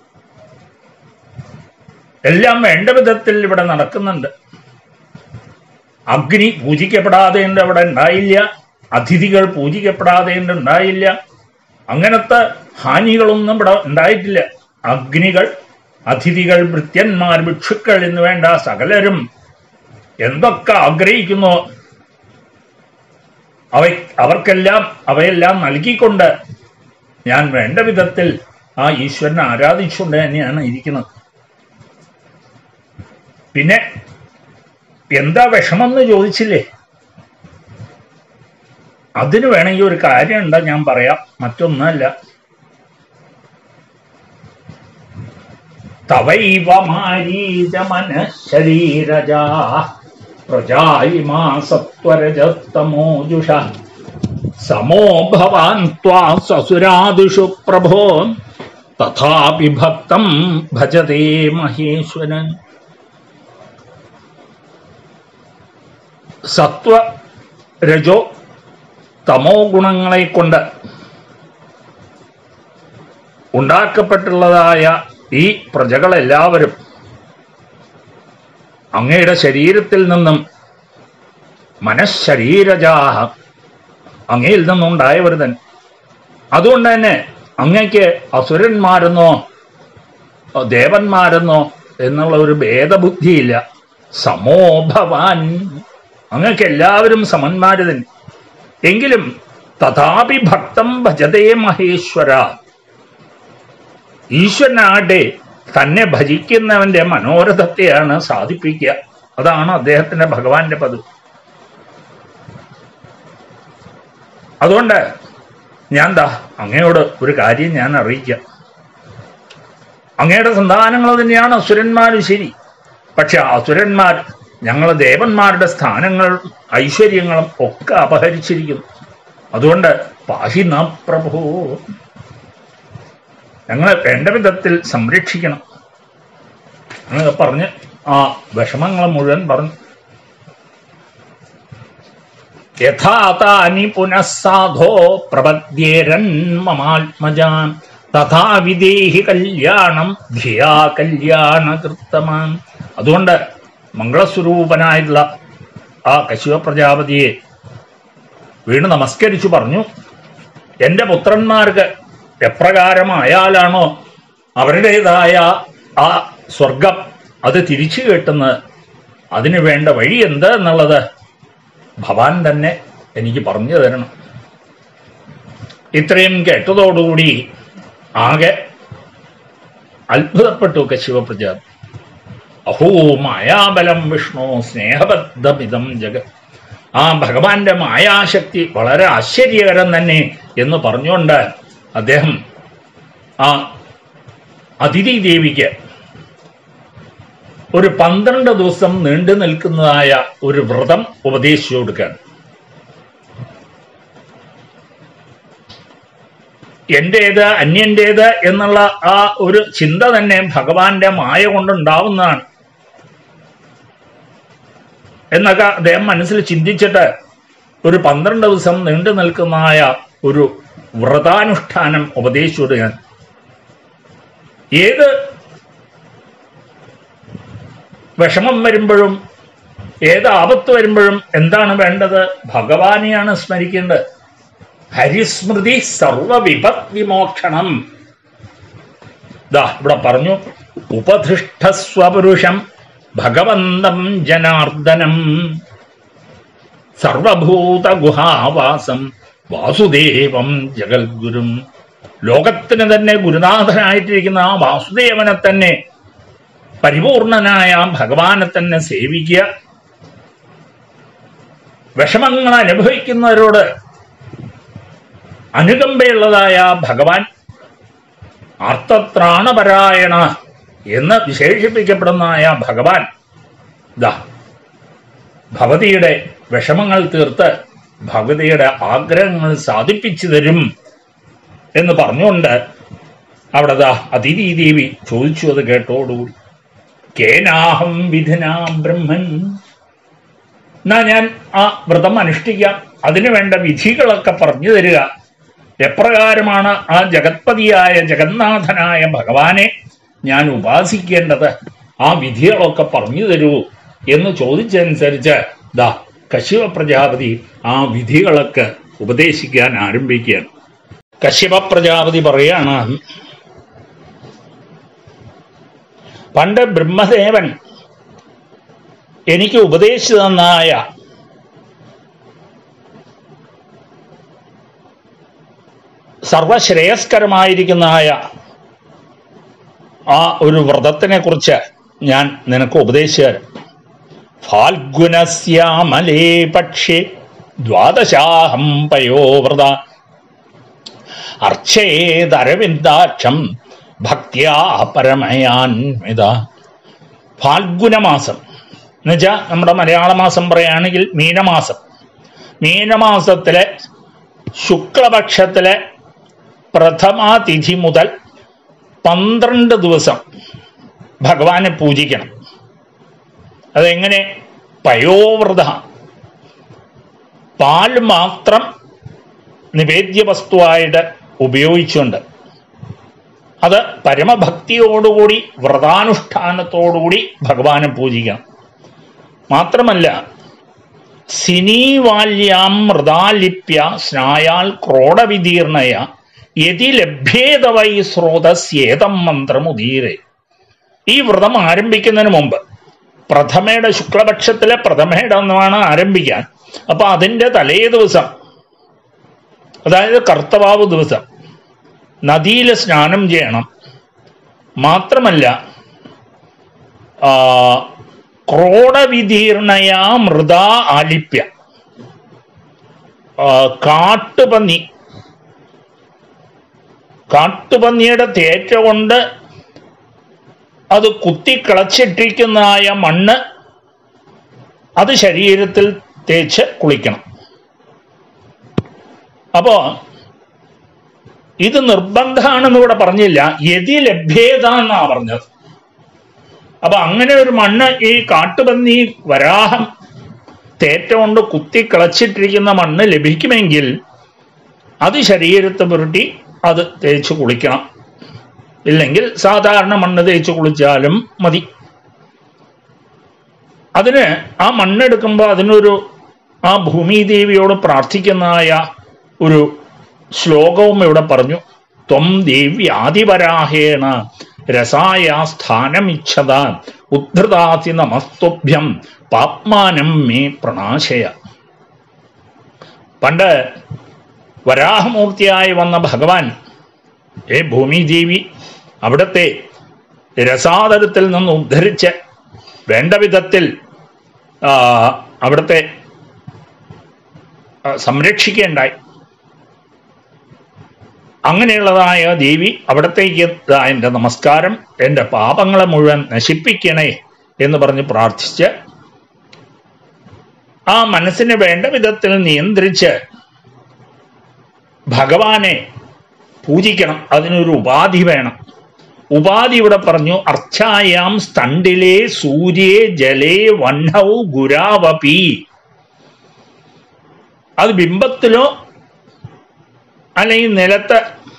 എല്ലാം വേണ്ട വിധത്തിൽ ഇവിടെ നടക്കുന്നുണ്ട് അഗ്നി പൂജിക്കപ്പെടാതെ ഉണ്ട് അവിടെ ഉണ്ടായില്ല അതിഥികൾ പൂജിക്കപ്പെടാതെ ഉണ്ട് ഉണ്ടായില്ല അങ്ങനത്തെ ഹാനികളൊന്നും ഇവിടെ ഉണ്ടായിട്ടില്ല അഗ്നികൾ അതിഥികൾ ഭൃത്യന്മാർ ഭിക്ഷുക്കൾ എന്ന് വേണ്ട സകലരും എന്തൊക്കെ ആഗ്രഹിക്കുന്നോ അവ അവർക്കെല്ലാം അവയെല്ലാം നൽകിക്കൊണ്ട് ഞാൻ വേണ്ട വിധത്തിൽ ആ ഈശ്വരനെ ആരാധിച്ചുകൊണ്ട് തന്നെയാണ് ഇരിക്കുന്നത് പിന്നെ എന്താ വിഷമെന്ന് ചോദിച്ചില്ലേ അതിന് വേണമെങ്കിൽ ഒരു കാര്യമുണ്ട് ഞാൻ പറയാം മറ്റൊന്നല്ല തവൈവ മാരീച മനഃശരീരജാ പ്രജായിമാ സത്വരജസ്തമോജുഷ സമോ ഭവാൻ ത്വാ സസുരാദിഷു പ്രഭോ തഥാപി ഭക്തം ഭജതേ മഹേശ്വരൻ സത്വ രജോ തമോ ഗുണങ്ങളെ കൊണ്ട് ഉണ്ടാക്കപ്പെട്ടുള്ളതായ ഈ പ്രജകളെല്ലാവരും അങ്ങയുടെ ശരീരത്തിൽ നിന്നും മനഃശരീരജാഹ അങ്ങയിൽ നിന്നുണ്ടായവർ തന്നെ അതുകൊണ്ട് തന്നെ അങ്ങയ്ക്ക് അസുരന്മാരെന്നോ ദേവന്മാരെന്നോ എന്നുള്ള ഒരു ഭേദബുദ്ധിയില്ല സമോ ഭവാൻ അങ്ങക്ക് എല്ലാവരും സമന്മാര് തന്നെ എങ്കിലും തഥാപി ഭക്തം ഭജതേ മഹേശ്വര ഈശ്വരനാകട്ടെ തന്നെ ഭജിക്കുന്നവന്റെ മനോരഥത്തെയാണ് സാധിപ്പിക്കുക അതാണ് അദ്ദേഹത്തിന്റെ ഭഗവാന്റെ പതിവ് അതുകൊണ്ട് ഞാൻ ദാ അങ്ങയോട് ഒരു കാര്യം ഞാൻ അറിയിക്കാം അങ്ങയുടെ സന്താനങ്ങൾ തന്നെയാണ് അസുരന്മാരും ശരി പക്ഷെ അസുരന്മാർ ഞങ്ങൾ ദേവന്മാരുടെ സ്ഥാനങ്ങളും ഐശ്വര്യങ്ങളും ഒക്കെ അപഹരിച്ചിരിക്കുന്നു അതുകൊണ്ട് പാഹി ന പ്രഭു ഞങ്ങളെ വേണ്ട വിധത്തിൽ സംരക്ഷിക്കണം അങ്ങനെ പറഞ്ഞ് ആ വിഷമങ്ങൾ മുഴുവൻ പറഞ്ഞു യഥാതാനി പുനഃസാധോ പ്രപദ്യേരൻ മമാത്മജാൻ തഥാ വിദേഹി കല്യാണം ധിയാ കല്യാണകൃത്തമാൻ അതുകൊണ്ട് മംഗളസ്വരൂപനായിട്ടുള്ള ആ കശിവ പ്രജാപതിയെ വീണ് നമസ്കരിച്ചു പറഞ്ഞു എൻ്റെ പുത്രന്മാർക്ക് എപ്രകാരമായാലാണോ അവരുടേതായ ആ സ്വർഗം അത് തിരിച്ചു കിട്ടുന്നത് അതിനു വേണ്ട വഴി എന്ത് എന്നുള്ളത് ഭവാൻ തന്നെ എനിക്ക് പറഞ്ഞു തരണം ഇത്രയും കേട്ടതോടുകൂടി ആകെ അത്ഭുതപ്പെട്ടു കശിവപ്രജാപതി അഹോ മായാബലം വിഷ്ണു സ്നേഹബദ്ധമിതം ജഗത് ആ ഭഗവാന്റെ മായാശക്തി വളരെ ആശ്ചര്യകരം തന്നെ എന്ന് പറഞ്ഞുകൊണ്ട് അദ്ദേഹം ആ അതിഥി ദേവിക്ക് ഒരു പന്ത്രണ്ട് ദിവസം നീണ്ടു നിൽക്കുന്നതായ ഒരു വ്രതം ഉപദേശിച്ചു കൊടുക്കുകയാണ് എന്റേത് അന്യന്റേത് എന്നുള്ള ആ ഒരു ചിന്ത തന്നെ ഭഗവാന്റെ മായ കൊണ്ടുണ്ടാവുന്നതാണ് എന്നൊക്കെ അദ്ദേഹം മനസ്സിൽ ചിന്തിച്ചിട്ട് ഒരു പന്ത്രണ്ട് ദിവസം നീണ്ടു നിൽക്കുന്നതായ ഒരു വ്രതാനുഷ്ഠാനം ഉപദേശിച്ചു കൊടുക്കാൻ ഏത് വിഷമം വരുമ്പോഴും ഏത് ആപത്ത് വരുമ്പോഴും എന്താണ് വേണ്ടത് ഭഗവാനെയാണ് സ്മരിക്കേണ്ടത് ഹരിസ്മൃതി സർവവിപത് വിമോക്ഷണം ദാ ഇവിടെ പറഞ്ഞു ഉപധിഷ്ഠസ്വപുരുഷം ഭഗവന്തം ജനാർദ്ദനം സർവഭൂത ഗുഹാവാസം വാസുദേവം ജഗദ്ഗുരും ലോകത്തിന് തന്നെ ഗുരുനാഥനായിട്ടിരിക്കുന്ന ആ വാസുദേവനെ തന്നെ പരിപൂർണനായ ആ ഭഗവാനെ തന്നെ സേവിക്കുക വിഷമങ്ങൾ അനുഭവിക്കുന്നവരോട് അനുകമ്പയുള്ളതായ ഭഗവാൻ അർത്ഥത്രാണപരായണ എന്ന് വിശേഷിപ്പിക്കപ്പെടുന്നതായ ഭഗവാൻ ദാ ഭവതിയുടെ വിഷമങ്ങൾ തീർത്ത് ഭഗവതിയുടെ ആഗ്രഹങ്ങൾ സാധിപ്പിച്ചു തരും എന്ന് പറഞ്ഞുകൊണ്ട് അവിടെ ദാ അതിഥി ദേവി ചോദിച്ചു അത് കേട്ടോടുകൂടി കേനാഹം വിധിനാ ബ്രഹ്മൻ എന്നാ ഞാൻ ആ വ്രതം അനുഷ്ഠിക്കാം അതിനു വേണ്ട വിധികളൊക്കെ പറഞ്ഞു തരിക എപ്രകാരമാണ് ആ ജഗത്പതിയായ ജഗന്നാഥനായ ഭഗവാനെ ഞാൻ ഉപാസിക്കേണ്ടത് ആ വിധികളൊക്കെ പറഞ്ഞു തരൂ എന്ന് ചോദിച്ചതനുസരിച്ച് ദാ കശ്യപ പ്രജാപതി ആ വിധികളൊക്കെ ഉപദേശിക്കാൻ ആരംഭിക്കുകയാണ് കശ്യപ പ്രജാപതി പറയാണ് പണ്ട് ബ്രഹ്മദേവൻ എനിക്ക് ഉപദേശിച്ചു തന്നായ സർവശ്രേയസ്കരമായിരിക്കുന്നതായ ആ ഒരു വ്രതത്തിനെ കുറിച്ച് ഞാൻ നിനക്ക് ഉപദേശിച്ചു തരാം ഫാൽഗുനസ്യാമലേ പക്ഷേ ദ്വാദശാഹം പയോവ്രത അർച്ചേതരവിന്ദാക്ഷം ഭക്തിയാ പരമയാൻവിത ഫാൽഗുനമാസം എന്നുവെച്ചാൽ നമ്മുടെ മലയാള മാസം പറയുകയാണെങ്കിൽ മീനമാസം മീനമാസത്തിലെ ശുക്ലപക്ഷത്തിലെ പ്രഥമ തിഥി മുതൽ പന്ത്രണ്ട് ദിവസം ഭഗവാനെ പൂജിക്കണം അതെങ്ങനെ പയോവ്രത പാൽ മാത്രം നിവേദ്യ വസ്തുവായിട്ട് ഉപയോഗിച്ചുകൊണ്ട് അത് പരമഭക്തിയോടുകൂടി വ്രതാനുഷ്ഠാനത്തോടുകൂടി ഭഗവാനെ പൂജിക്കണം മാത്രമല്ല സിനീവാല്യാം മൃദാലിപ്യ സ്നായാൽ ക്രോഡവിതീർണയ യതി ലഭ്യേത വൈ സ്രോതസ്യേതം മന്ത്രമുദീരെ ഈ വ്രതം ആരംഭിക്കുന്നതിന് മുമ്പ് പ്രഥമയുടെ ശുക്ലപക്ഷത്തിലെ പ്രഥമയുടെ ഒന്നുമാണ് ആരംഭിക്കാൻ അപ്പൊ അതിന്റെ തലേ ദിവസം അതായത് കർത്തവാവ് ദിവസം നദിയിൽ സ്നാനം ചെയ്യണം മാത്രമല്ല ആ, ക്രോഡവിതീർണയാ മൃദാ ആലിപ്യ ആ, കാട്ടുപന്നി കാട്ടുപന്നിയുടെ തേറ്റ കൊണ്ട് അത് കുത്തിക്കിളച്ചിട്ടിരിക്കുന്നതായ മണ്ണ് അത് ശരീരത്തിൽ തേച്ച് കുളിക്കണം അപ്പോ ഇത് നിർബന്ധമാണെന്ന് ഇവിടെ പറഞ്ഞില്ല യതി ലഭ്യത എന്നാ പറഞ്ഞത് അപ്പൊ അങ്ങനെ ഒരു മണ്ണ് ഈ കാട്ടുപന്നി വരാഹം തേറ്റ കൊണ്ട് കുത്തി കിളച്ചിട്ടിരിക്കുന്ന മണ്ണ് ലഭിക്കുമെങ്കിൽ അത് ശരീരത്തെ പുരട്ടി അത് തേച്ച് കുളിക്കണം ഇല്ലെങ്കിൽ സാധാരണ മണ്ണ് തേച്ച് കുളിച്ചാലും മതി അതിന് ആ മണ്ണെടുക്കുമ്പോൾ അതിനൊരു ആ ഭൂമിദേവിയോട് പ്രാർത്ഥിക്കുന്നതായ ഒരു ശ്ലോകവും ഇവിടെ പറഞ്ഞു ത്വം ദേവി ആദിപരാഹേണ രസായ സ്ഥാനമിച്ഛത ഉദ്ധൃതാതി നമസ്തുഭ്യം പാപ്മാനം മേ പ്രണാശയ പണ്ട് വരാഹമൂർത്തിയായി വന്ന ഭഗവാൻ ഏ ഭൂമിദേവി അവിടുത്തെ രസാതരത്തിൽ നിന്ന് ഉദ്ധരിച്ച് വേണ്ട വിധത്തിൽ ആ, അവിടുത്തെ ആ, സംരക്ഷിക്കേണ്ടായി അങ്ങനെയുള്ളതായ ദേവി അവിടത്തേക്ക് ദാ എൻ്റെ നമസ്കാരം എൻ്റെ പാപങ്ങളെ മുഴുവൻ നശിപ്പിക്കണേ എന്ന് പറഞ്ഞ് പ്രാർത്ഥിച്ച് ആ മനസ്സിന് വേണ്ട വിധത്തിൽ നിയന്ത്രിച്ച് ഭഗവാനെ പൂജിക്കണം അതിനൊരു ഉപാധി വേണം ഉപാധി ഇവിടെ പറഞ്ഞു അർച്ചായാം സ്തണ്ടിലെ സൂര്യേ ജലേ വണ്ണൗ ഗുരാവപി അത് ബിംബത്തിലോ അല്ലെങ്കിൽ നിലത്ത്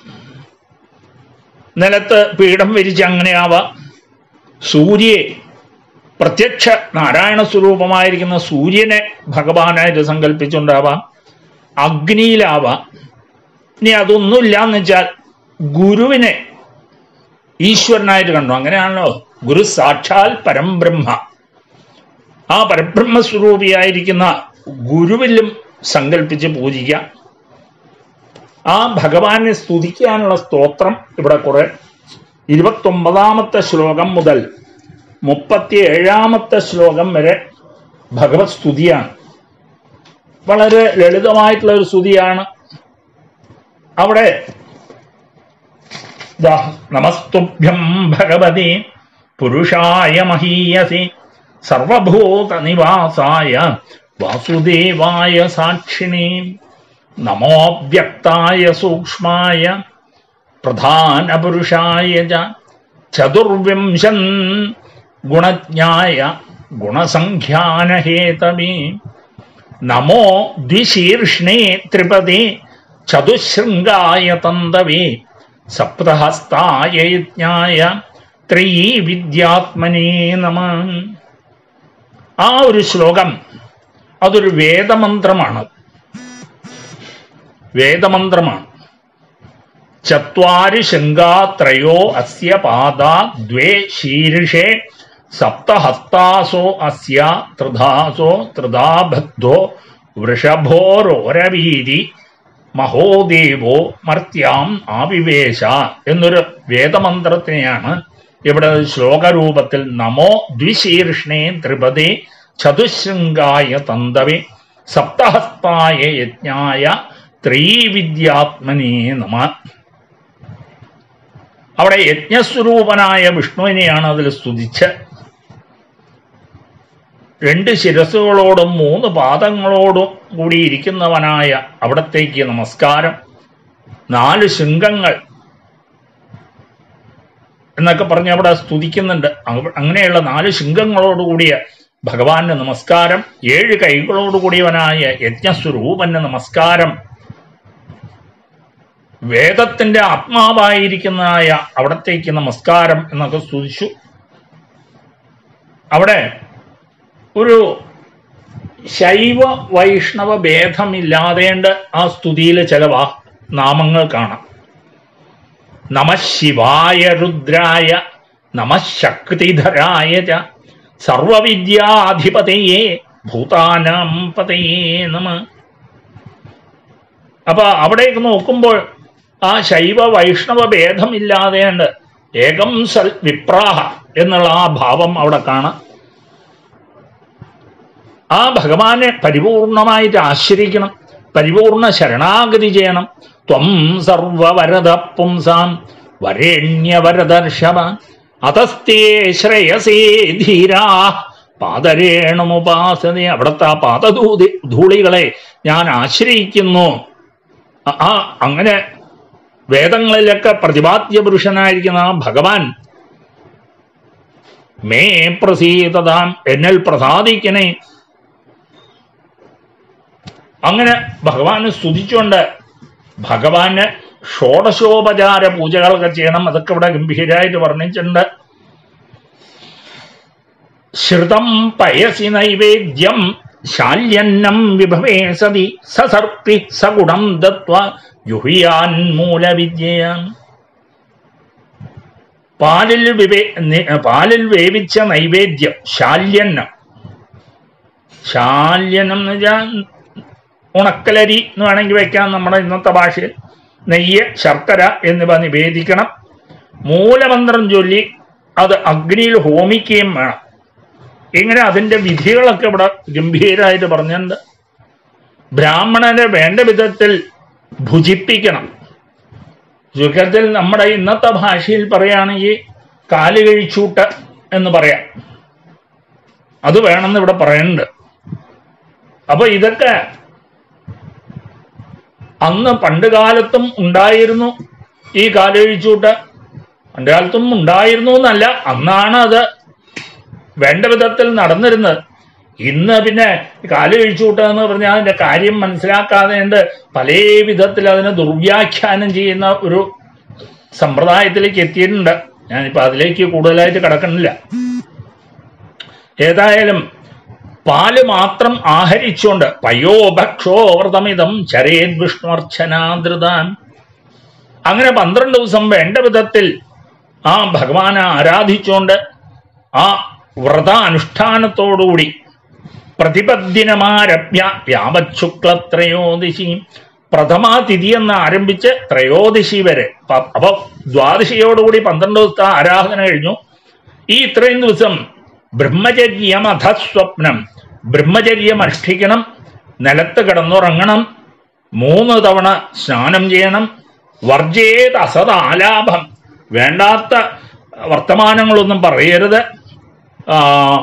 നിലത്ത് പീഠം വിരിച്ച് അങ്ങനെയാവാം സൂര്യയെ പ്രത്യക്ഷ നാരായണ സ്വരൂപമായിരിക്കുന്ന സൂര്യനെ ഭഗവാനായിട്ട് സങ്കല്പിച്ചുണ്ടാവാം അഗ്നിയിലാവാം ഇനി അതൊന്നുമില്ല എന്ന് വെച്ചാൽ ഗുരുവിനെ ഈശ്വരനായിട്ട് കണ്ടു അങ്ങനെയാണല്ലോ ഗുരു സാക്ഷാൽ പരംബ്രഹ്മ ആ പരബ്രഹ്മ സ്വരൂപിയായിരിക്കുന്ന ഗുരുവിലും സങ്കല്പിച്ച് പൂജിക്കാം ആ ഭഗവാനെ സ്തുതിക്കാനുള്ള സ്തോത്രം ഇവിടെ കുറെ ഇരുപത്തൊമ്പതാമത്തെ ശ്ലോകം മുതൽ മുപ്പത്തി ഏഴാമത്തെ ശ്ലോകം വരെ ഭഗവത് സ്തുതിയാണ് വളരെ ലളിതമായിട്ടുള്ള ഒരു സ്തുതിയാണ് അവിടെ ദാ, നമസ്തുഭ്യം ഭഗവതി പുരുഷായ മഹീയസി സർവഭൂത നിവാസായ വാസുദേവായ സാക്ഷിണി നമോ വ്യക്തായ സൂക്ഷ്മായ പ്രധാനപുരുഷായ ച ചതുർവിംശൻ ഗുണജ്ഞായ ഗുണസംഖ്യാനഹേതമേ നമോ ദ്വിശീർഷ്ണേ ത്രിപദേ ചതുശൃംഗായ തന്തവേ സപ്തഹസ്തായ യജ്ഞായ ത്രയീ വിദ്യാത്മനേ നമ ആ ഒരു ശ്ലോകം അതൊരു വേദമന്ത്രമാണ് വേദമന്ത്രമാണ് ചത്വാരി ശൃംഗാത്രയോ അസ്യ പാദാ ദ്വേ ശീർഷേ സപ്തഹസ്താസോ അസ്യ ത്രിധാസോ ത്രിധാബദ്ധോ വൃഷഭോരോരവീതി മഹോദേവോ മർത്യാം ആവിവേശ എന്നൊരു വേദമന്ത്രത്തിനെയാണ് ഇവിടെ ശ്ലോകരൂപത്തിൽ നമോ ദ്വിശീർഷ്ണേ ത്രിപദേ ചതുശൃംഗായ തന്തവേ സപ്തഹസ്തായ യജ്ഞായ ത്രീവിദ്യാത്മനേ നമ അവിടെ യജ്ഞസ്വരൂപനായ വിഷ്ണുവിനെയാണ് അതിൽ സ്തുതിച്ച് രണ്ട് ശിരസുകളോടും മൂന്ന് പാദങ്ങളോടും കൂടി ഇരിക്കുന്നവനായ അവിടത്തേക്ക് നമസ്കാരം നാല് ശൃംഗങ്ങൾ എന്നൊക്കെ പറഞ്ഞ് അവിടെ സ്തുതിക്കുന്നുണ്ട് അവ- അങ്ങനെയുള്ള നാല് ശൃംഗങ്ങളോടുകൂടിയ ഭഗവാന് നമസ്കാരം ഏഴ് കൈകളോടുകൂടിയവനായ യജ്ഞസ്വരൂപന് നമസ്കാരം വേദത്തിന്റെ ആത്മാവായിരിക്കുന്നതായ അവിടത്തേക്ക് നമസ്കാരം എന്നൊക്കെ സ്തുതിച്ചു അവിടെ ഒരു ശൈവ വൈഷ്ണവ ഭേദമില്ലാതേണ്ട ആ സ്തുതിയിൽ ചില വാ നാമങ്ങൾ കാണാം നമ ശിവായ രുദ്രായ നമ ശക്തിധരായ ച സർവവിദ്യാധിപതയെ ഭൂതാനാം പതയേ നമ അപ്പൊ അവിടേക്ക് നോക്കുമ്പോൾ ആ ശൈവ വൈഷ്ണവ ഭേദമില്ലാതെയുണ്ട് ഏകം സൽ വിപ്രാഹ എന്നുള്ള ആ ഭാവം അവിടെ കാണാം ആ ഭഗവാനെ പരിപൂർണമായിട്ട് ആശ്രയിക്കണം പരിപൂർണ ശരണാഗതി ചെയ്യണം ത്വം സർവവരദ പുംസാം വരേണ്യവരദർശവ അതസ്തേ ശ്രേയസേ ധീരാ പാദരേണുമുപാസന അവിടുത്തെ ആ പാദധൂതി ധൂളികളെ ഞാൻ ആശ്രയിക്കുന്നു ആ- ആ അങ്ങനെ വേദങ്ങളിലൊക്കെ പ്രതിപാദ്യ പുരുഷനായിരിക്കുന്ന ആ ഭഗവാൻ മേ പ്രസീതതാം എന്നിൽ പ്രസാദിക്കണേ അങ്ങനെ ഭഗവാനെ സ്തുതിച്ചുകൊണ്ട് ഭഗവാന് ഷോഡശോപചാര പൂജകളൊക്കെ ചെയ്യണം അതൊക്കെ ഇവിടെ ഗംഭീരായിട്ട് വർണ്ണിച്ചിട്ടുണ്ട് ശ്രുതം പയസി നൈവേദ്യം ശാല്യന്നം വിഭവേ സതി സസർപ്പി സഗുണം ദത്വ ജുഹിയാൻ മൂലവിദ്യയാൻ പാലിൽ വിവേ നി- പാലിൽ വേവിച്ച നൈവേദ്യം ശാല്യന്നം ശാല്യനം എന്ന് വെച്ചാൽ ഉണക്കലരി എന്ന് വേണമെങ്കിൽ വെക്കാം നമ്മുടെ ഇന്നത്തെ ഭാഷയിൽ നെയ്യ് ശർക്കര എന്നിവ നിവേദിക്കണം മൂലമന്ത്രം ചൊല്ലി അത് അഗ്നിയിൽ ഹോമിക്കുകയും വേണം ഇങ്ങനെ അതിന്റെ വിധികളൊക്കെ ഇവിടെ ഗംഭീരമായിട്ട് പറഞ്ഞിട്ടുണ്ട് ബ്രാഹ്മണനെ വേണ്ട വിധത്തിൽ ഭുജിപ്പിക്കണം ചുരുക്കത്തിൽ നമ്മുടെ ഇന്നത്തെ ഭാഷയിൽ പറയുകയാണെങ്കിൽ കാല് കഴിച്ചൂട്ട് എന്ന് പറയാം അത് വേണമെന്ന് ഇവിടെ പറയുന്നുണ്ട് അപ്പൊ ഇതൊക്കെ അന്ന് പണ്ട് കാലത്തും ഉണ്ടായിരുന്നു ഈ കാലുകഴിച്ചൂട്ട് പണ്ട് കാലത്തും ഉണ്ടായിരുന്നു എന്നല്ല അന്നാണ് അത് വേണ്ട വിധത്തിൽ നടന്നിരുന്നത് ഇന്ന് പിന്നെ കാല് കഴിച്ചുകൂട്ടുക എന്ന് പറഞ്ഞാൽ അതിന്റെ കാര്യം മനസ്സിലാക്കാതെ ഉണ്ട് പല വിധത്തിൽ അതിനെ ദുർവ്യാഖ്യാനം ചെയ്യുന്ന ഒരു സമ്പ്രദായത്തിലേക്ക് എത്തിയിട്ടുണ്ട് ഞാനിപ്പോ അതിലേക്ക് കൂടുതലായിട്ട് കിടക്കണില്ല ഏതായാലും പാല് മാത്രം ആഹരിച്ചുകൊണ്ട് പയോ ഭക്ഷോ വ്രതമിതം ചരേത് വിഷ്ണുർച്ചനാദൃതാൻ അങ്ങനെ പന്ത്രണ്ട് ദിവസം വേണ്ട വിധത്തിൽ ആ ഭഗവാനെ ആരാധിച്ചുകൊണ്ട് ആ വ്രതാനുഷ്ഠാനത്തോടുകൂടി പ്രതിപദ്ദിനമാരഭ്യ വ്യാപശുക്ലത്രയോദശി പ്രഥമാ തിഥി എന്ന് ആരംഭിച്ച് ത്രയോദശി വരെ പ- അപ്പൊ ദ്വാദശിയോടുകൂടി പന്ത്രണ്ട് ദിവസത്തെ ആരാധന കഴിഞ്ഞു ഈ ഇത്രയും ദിവസം ബ്രഹ്മചര്യം അധസ്വപ്നം ബ്രഹ്മചര്യം അനുഷ്ഠിക്കണം നിലത്ത് കിടന്നുറങ്ങണം മൂന്ന് തവണ സ്നാനം ചെയ്യണം വർജേത് അസത് ആലാഭം വേണ്ടാത്ത വർത്തമാനങ്ങളൊന്നും പറയരുത് ആ,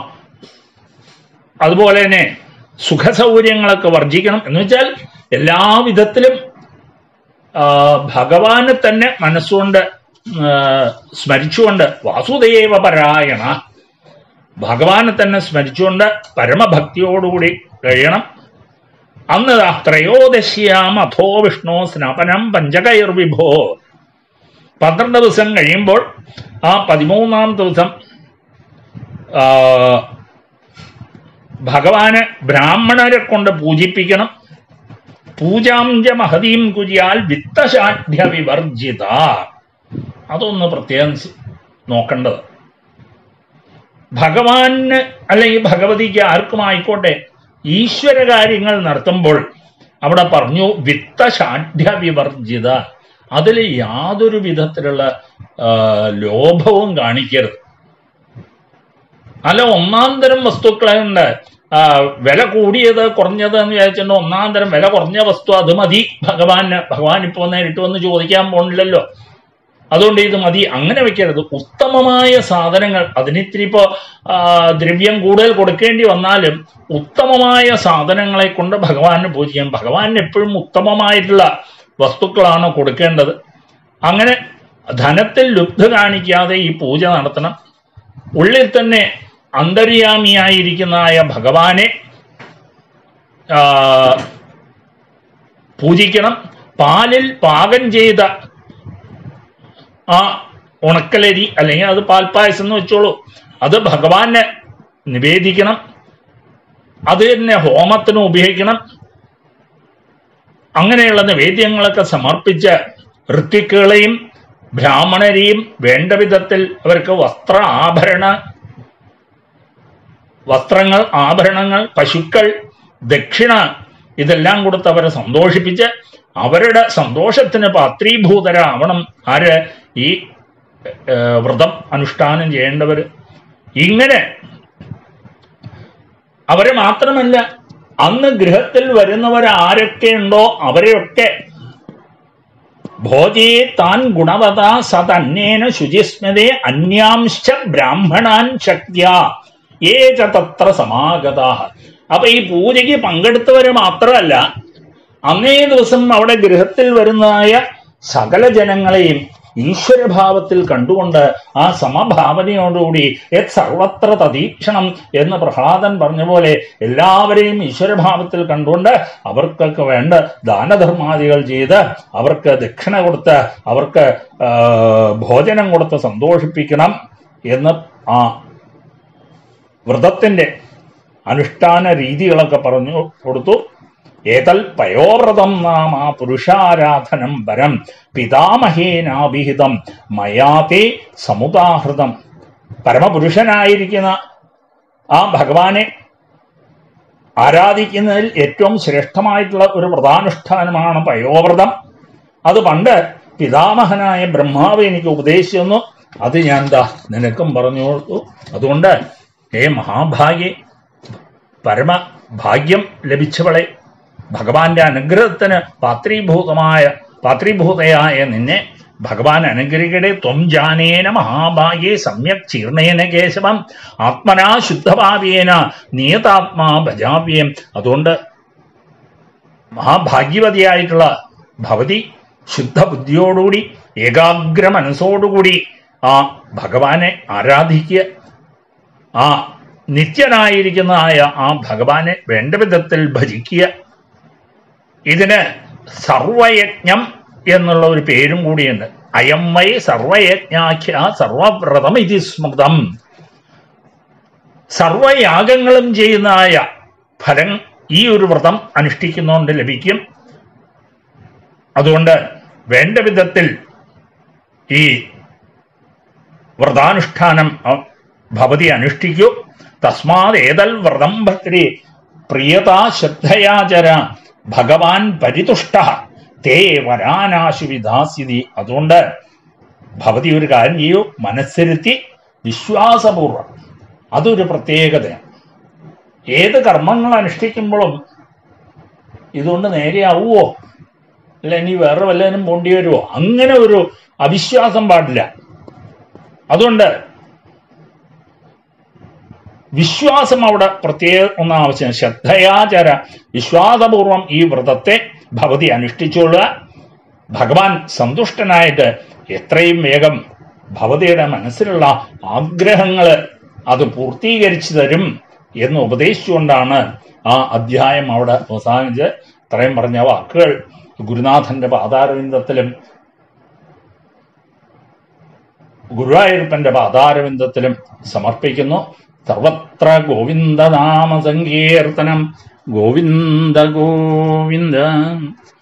അതുപോലെ തന്നെ സുഖസൗകര്യങ്ങളൊക്കെ വർജിക്കണം എന്ന് വെച്ചാൽ എല്ലാ വിധത്തിലും ആ, ഭഗവാനെ തന്നെ മനസ്സുകൊണ്ട് ആ, സ്മരിച്ചുകൊണ്ട് വാസുദേവ പരായണ ഭഗവാനെ തന്നെ സ്മരിച്ചുകൊണ്ട് പരമഭക്തിയോടുകൂടി കഴിയണം അന്ന് ദാ ത്രയോദശ്യാം അഥോ വിഷ്ണു സ്നാപനം പഞ്ചകൈർവിഭോ പന്ത്രണ്ട് ദിവസം കഴിയുമ്പോൾ ആ പതിമൂന്നാം ദിവസം ആ, ഭഗവാനെ ബ്രാഹ്മണരെ കൊണ്ട് പൂജിപ്പിക്കണം പൂജാംജ മഹതീം കുര്യാൽ വിത്തശാഠ്യ വിവർജിത അതൊന്ന് പ്രത്യേകം സ് നോക്കേണ്ടത് ഭഗവാന് അല്ലെങ്കിൽ ഭഗവതിക്ക് ആർക്കും ആയിക്കോട്ടെ ഈശ്വര കാര്യങ്ങൾ നടത്തുമ്പോൾ അവിടെ പറഞ്ഞു വിത്തശാഠ്യ വിവർജിത അതിൽ യാതൊരു വിധത്തിലുള്ള ആ, ലോഭവും കാണിക്കരുത് അല്ല ഒന്നാം തരം വസ്തുക്കളെ ഉണ്ട് ആ, വില കൂടിയത് കുറഞ്ഞത് എന്ന് വിചാരിച്ചിട്ട് ഒന്നാം തരം വില കുറഞ്ഞ വസ്തു അത് മതി ഭഗവാന് ഭഗവാൻ ഇപ്പോൾ നേരിട്ട് വന്ന് ചോദിക്കാൻ പോണില്ലല്ലോ അതുകൊണ്ട് ഇത് മതി അങ്ങനെ വെക്കരുത് ഉത്തമമായ സാധനങ്ങൾ അതിനിത്തിരി ഇപ്പോ ആ, ദ്രവ്യം കൂടുതൽ കൊടുക്കേണ്ടി വന്നാലും ഉത്തമമായ സാധനങ്ങളെ കൊണ്ട് ഭഗവാനെ പൂജിക്കാം ഭഗവാന് എപ്പോഴും ഉത്തമമായിട്ടുള്ള വസ്തുക്കളാണ് കൊടുക്കേണ്ടത് അങ്ങനെ ധനത്തിൽ ലുബ്ധ കാണിക്കാതെ ഈ പൂജ നടത്തണം ഉള്ളിൽ തന്നെ അന്തര്യാമിയായിരിക്കുന്നതായ ഭഗവാനെ ആ, പൂജിക്കണം പാലിൽ പാകം ചെയ്ത ആ ഉണക്കലരി അല്ലെങ്കിൽ അത് പാൽപ്പായസം എന്ന് വെച്ചോളൂ അത് ഭഗവാനെ നിവേദിക്കണം അത് തന്നെ ഹോമത്തിന് ഉപയോഗിക്കണം അങ്ങനെയുള്ള നിവേദ്യങ്ങളൊക്കെ സമർപ്പിച്ച് ഋത്വിക്കുകളെയും ബ്രാഹ്മണരെയും വേണ്ട വിധത്തിൽ അവർക്ക് വസ്ത്ര ആഭരണ വസ്ത്രങ്ങൾ ആഭരണങ്ങൾ പശുക്കൾ ദക്ഷിണ ഇതെല്ലാം കൊടുത്ത് അവരെ സന്തോഷിപ്പിച്ച് അവരുടെ സന്തോഷത്തിന് പാത്രീഭൂതരാവണം ആര് ഈ ഏഹ്, വ്രതം അനുഷ്ഠാനം ചെയ്യേണ്ടവര് ഇങ്ങനെ അവരെ മാത്രമല്ല അന്ന് ഗൃഹത്തിൽ വരുന്നവർ ആരൊക്കെയുണ്ടോ അവരെയൊക്കെ ഭോജേ താൻ ഗുണവത സതന്യേന ശുചിസ്മതേ അന്യാംശ ബ്രാഹ്മണാൻ ശക്യ ഏ ച തത്ര സമാഗതാ അപ്പൊ ഈ പൂജയ്ക്ക് പങ്കെടുത്തവര് മാത്രമല്ല അന്നേ ദിവസം അവിടെ ഗൃഹത്തിൽ വരുന്നതായ സകല ജനങ്ങളെയും ഈശ്വരഭാവത്തിൽ കണ്ടുകൊണ്ട് ആ സമഭാവനയോടുകൂടി യത് സർവത്ര തതീക്ഷണം എന്ന് പ്രഹ്ലാദൻ പറഞ്ഞ പോലെ എല്ലാവരെയും ഈശ്വരഭാവത്തിൽ കണ്ടുകൊണ്ട് അവർക്കൊക്കെ വേണ്ട ദാനധർമാദികൾ ചെയ്ത് അവർക്ക് ദക്ഷിണ കൊടുത്ത് അവർക്ക് ആ, ഭോജനം കൊടുത്ത് സന്തോഷിപ്പിക്കണം എന്ന് ആ വ്രതത്തിന്റെ അനുഷ്ഠാന രീതികളൊക്കെ പറഞ്ഞു കൊടുത്തു ഏതൽ പയോവ്രതം നാമ പുരുഷാരാധനം വരം പിതാമഹേനാഭിഹിതം മയാതേ സമുദാഹൃതം പരമപുരുഷനായിരിക്കുന്ന ആ ഭഗവാനെ ആരാധിക്കുന്നതിൽ ഏറ്റവും ശ്രേഷ്ഠമായിട്ടുള്ള ഒരു വ്രതാനുഷ്ഠാനമാണ് പയോവ്രതം അത് പണ്ട് പിതാമഹനായ ബ്രഹ്മാവ് എനിക്ക് ഉപദേശിച്ചു തന്നു അത് ഞാൻ എന്താ നിനക്കും പറഞ്ഞു കൊടുത്തു അതുകൊണ്ട് ഹേ മഹാഭാഗ്യെ പരമ ഭാഗ്യം ലഭിച്ചവളെ ഭഗവാന്റെ അനുഗ്രഹത്തിന് പാത്രീഭൂതമായ പാത്രീഭൂതയായ നിന്നെ ഭഗവാൻ അനുഗ്രഹിക്കട്ടെ ത്വം ജാനേന മഹാഭാഗ്യേ സമ്യക് ചീർണേന കേശവം ആത്മനാ ശുദ്ധഭാവേന നിയതാത്മാ ഭജാവ്യം അതുകൊണ്ട് മഹാഭാഗ്യവതിയായിട്ടുള്ള ഭവതി ശുദ്ധബുദ്ധിയോടുകൂടി ഏകാഗ്ര മനസ്സോടുകൂടി ആ ഭഗവാനെ ആരാധിക്കുക ആ നിത്യനായിരിക്കുന്നതായ ആ ഭഗവാനെ വേണ്ട വിധത്തിൽ ഭജിക്കുക ഇതിന് സർവയജ്ഞം എന്നുള്ള ഒരു പേരും കൂടിയുണ്ട് അയം വൈ സർവയജ്ഞാഖ്യ സർവവ്രതം ഇതി സ്മൃതം സർവയാഗങ്ങളും ചെയ്യുന്നതായ ഫലം ഈ ഒരു വ്രതം അനുഷ്ഠിക്കുന്നതുകൊണ്ട് ലഭിക്കും അതുകൊണ്ട് വേണ്ട വിധത്തിൽ ഈ വ്രതാനുഷ്ഠാനം അ- ഭവതി അനുഷ്ഠിക്കൂ തസ്മാത് ഏതൽ വ്രതം ഭക്തി പ്രിയതാ ശ്രദ്ധയാചര ഭഗവാൻ പരിതുഷ്ട തേ വരാനാശു വിധാസ്യതി അതുകൊണ്ട് ഭവതി ഒരു കാര്യം ചെയ്യൂ മനസ്സിരുത്തി വിശ്വാസപൂർവ്വം അതൊരു പ്രത്യേകതയാണ് ഏത് കർമ്മങ്ങൾ അനുഷ്ഠിക്കുമ്പോഴും ഇതുകൊണ്ട് നേരെയാവുമോ അല്ല ഇനി വേറെ വല്ലതിനും പോണ്ടി വരുമോ അങ്ങനെ ഒരു അവിശ്വാസം പാടില്ല അതുകൊണ്ട് വിശ്വാസം അവിടെ പ്രത്യേക ഒന്ന് ആവശ്യം ശ്രദ്ധയാചര വിശ്വാസപൂർവം ഈ വ്രതത്തെ ഭവതി അനുഷ്ഠിച്ചുകൊള്ളുക ഭഗവാൻ സന്തുഷ്ടനായിട്ട് എത്രയും വേഗം ഭവതിയുടെ മനസ്സിലുള്ള ആഗ്രഹങ്ങൾ അത് പൂർത്തീകരിച്ചു തരും എന്ന് ഉപദേശിച്ചുകൊണ്ടാണ് ആ അധ്യായം അവിടെ അവസാനിച്ച് ഇത്രയും പറഞ്ഞ വാക്കുകൾ ഗുരുനാഥന്റെ പാതാരവിന്ദത്തിലും ഗുരുവായൂരപ്പന്റെ പാതാരവിന്ദത്തിലും സമർപ്പിക്കുന്നു സർവത്ര ഗോവിന്ദനാമ സങ്കീർത്തനം ഗോവിന്ദ ഗോവിന്ദ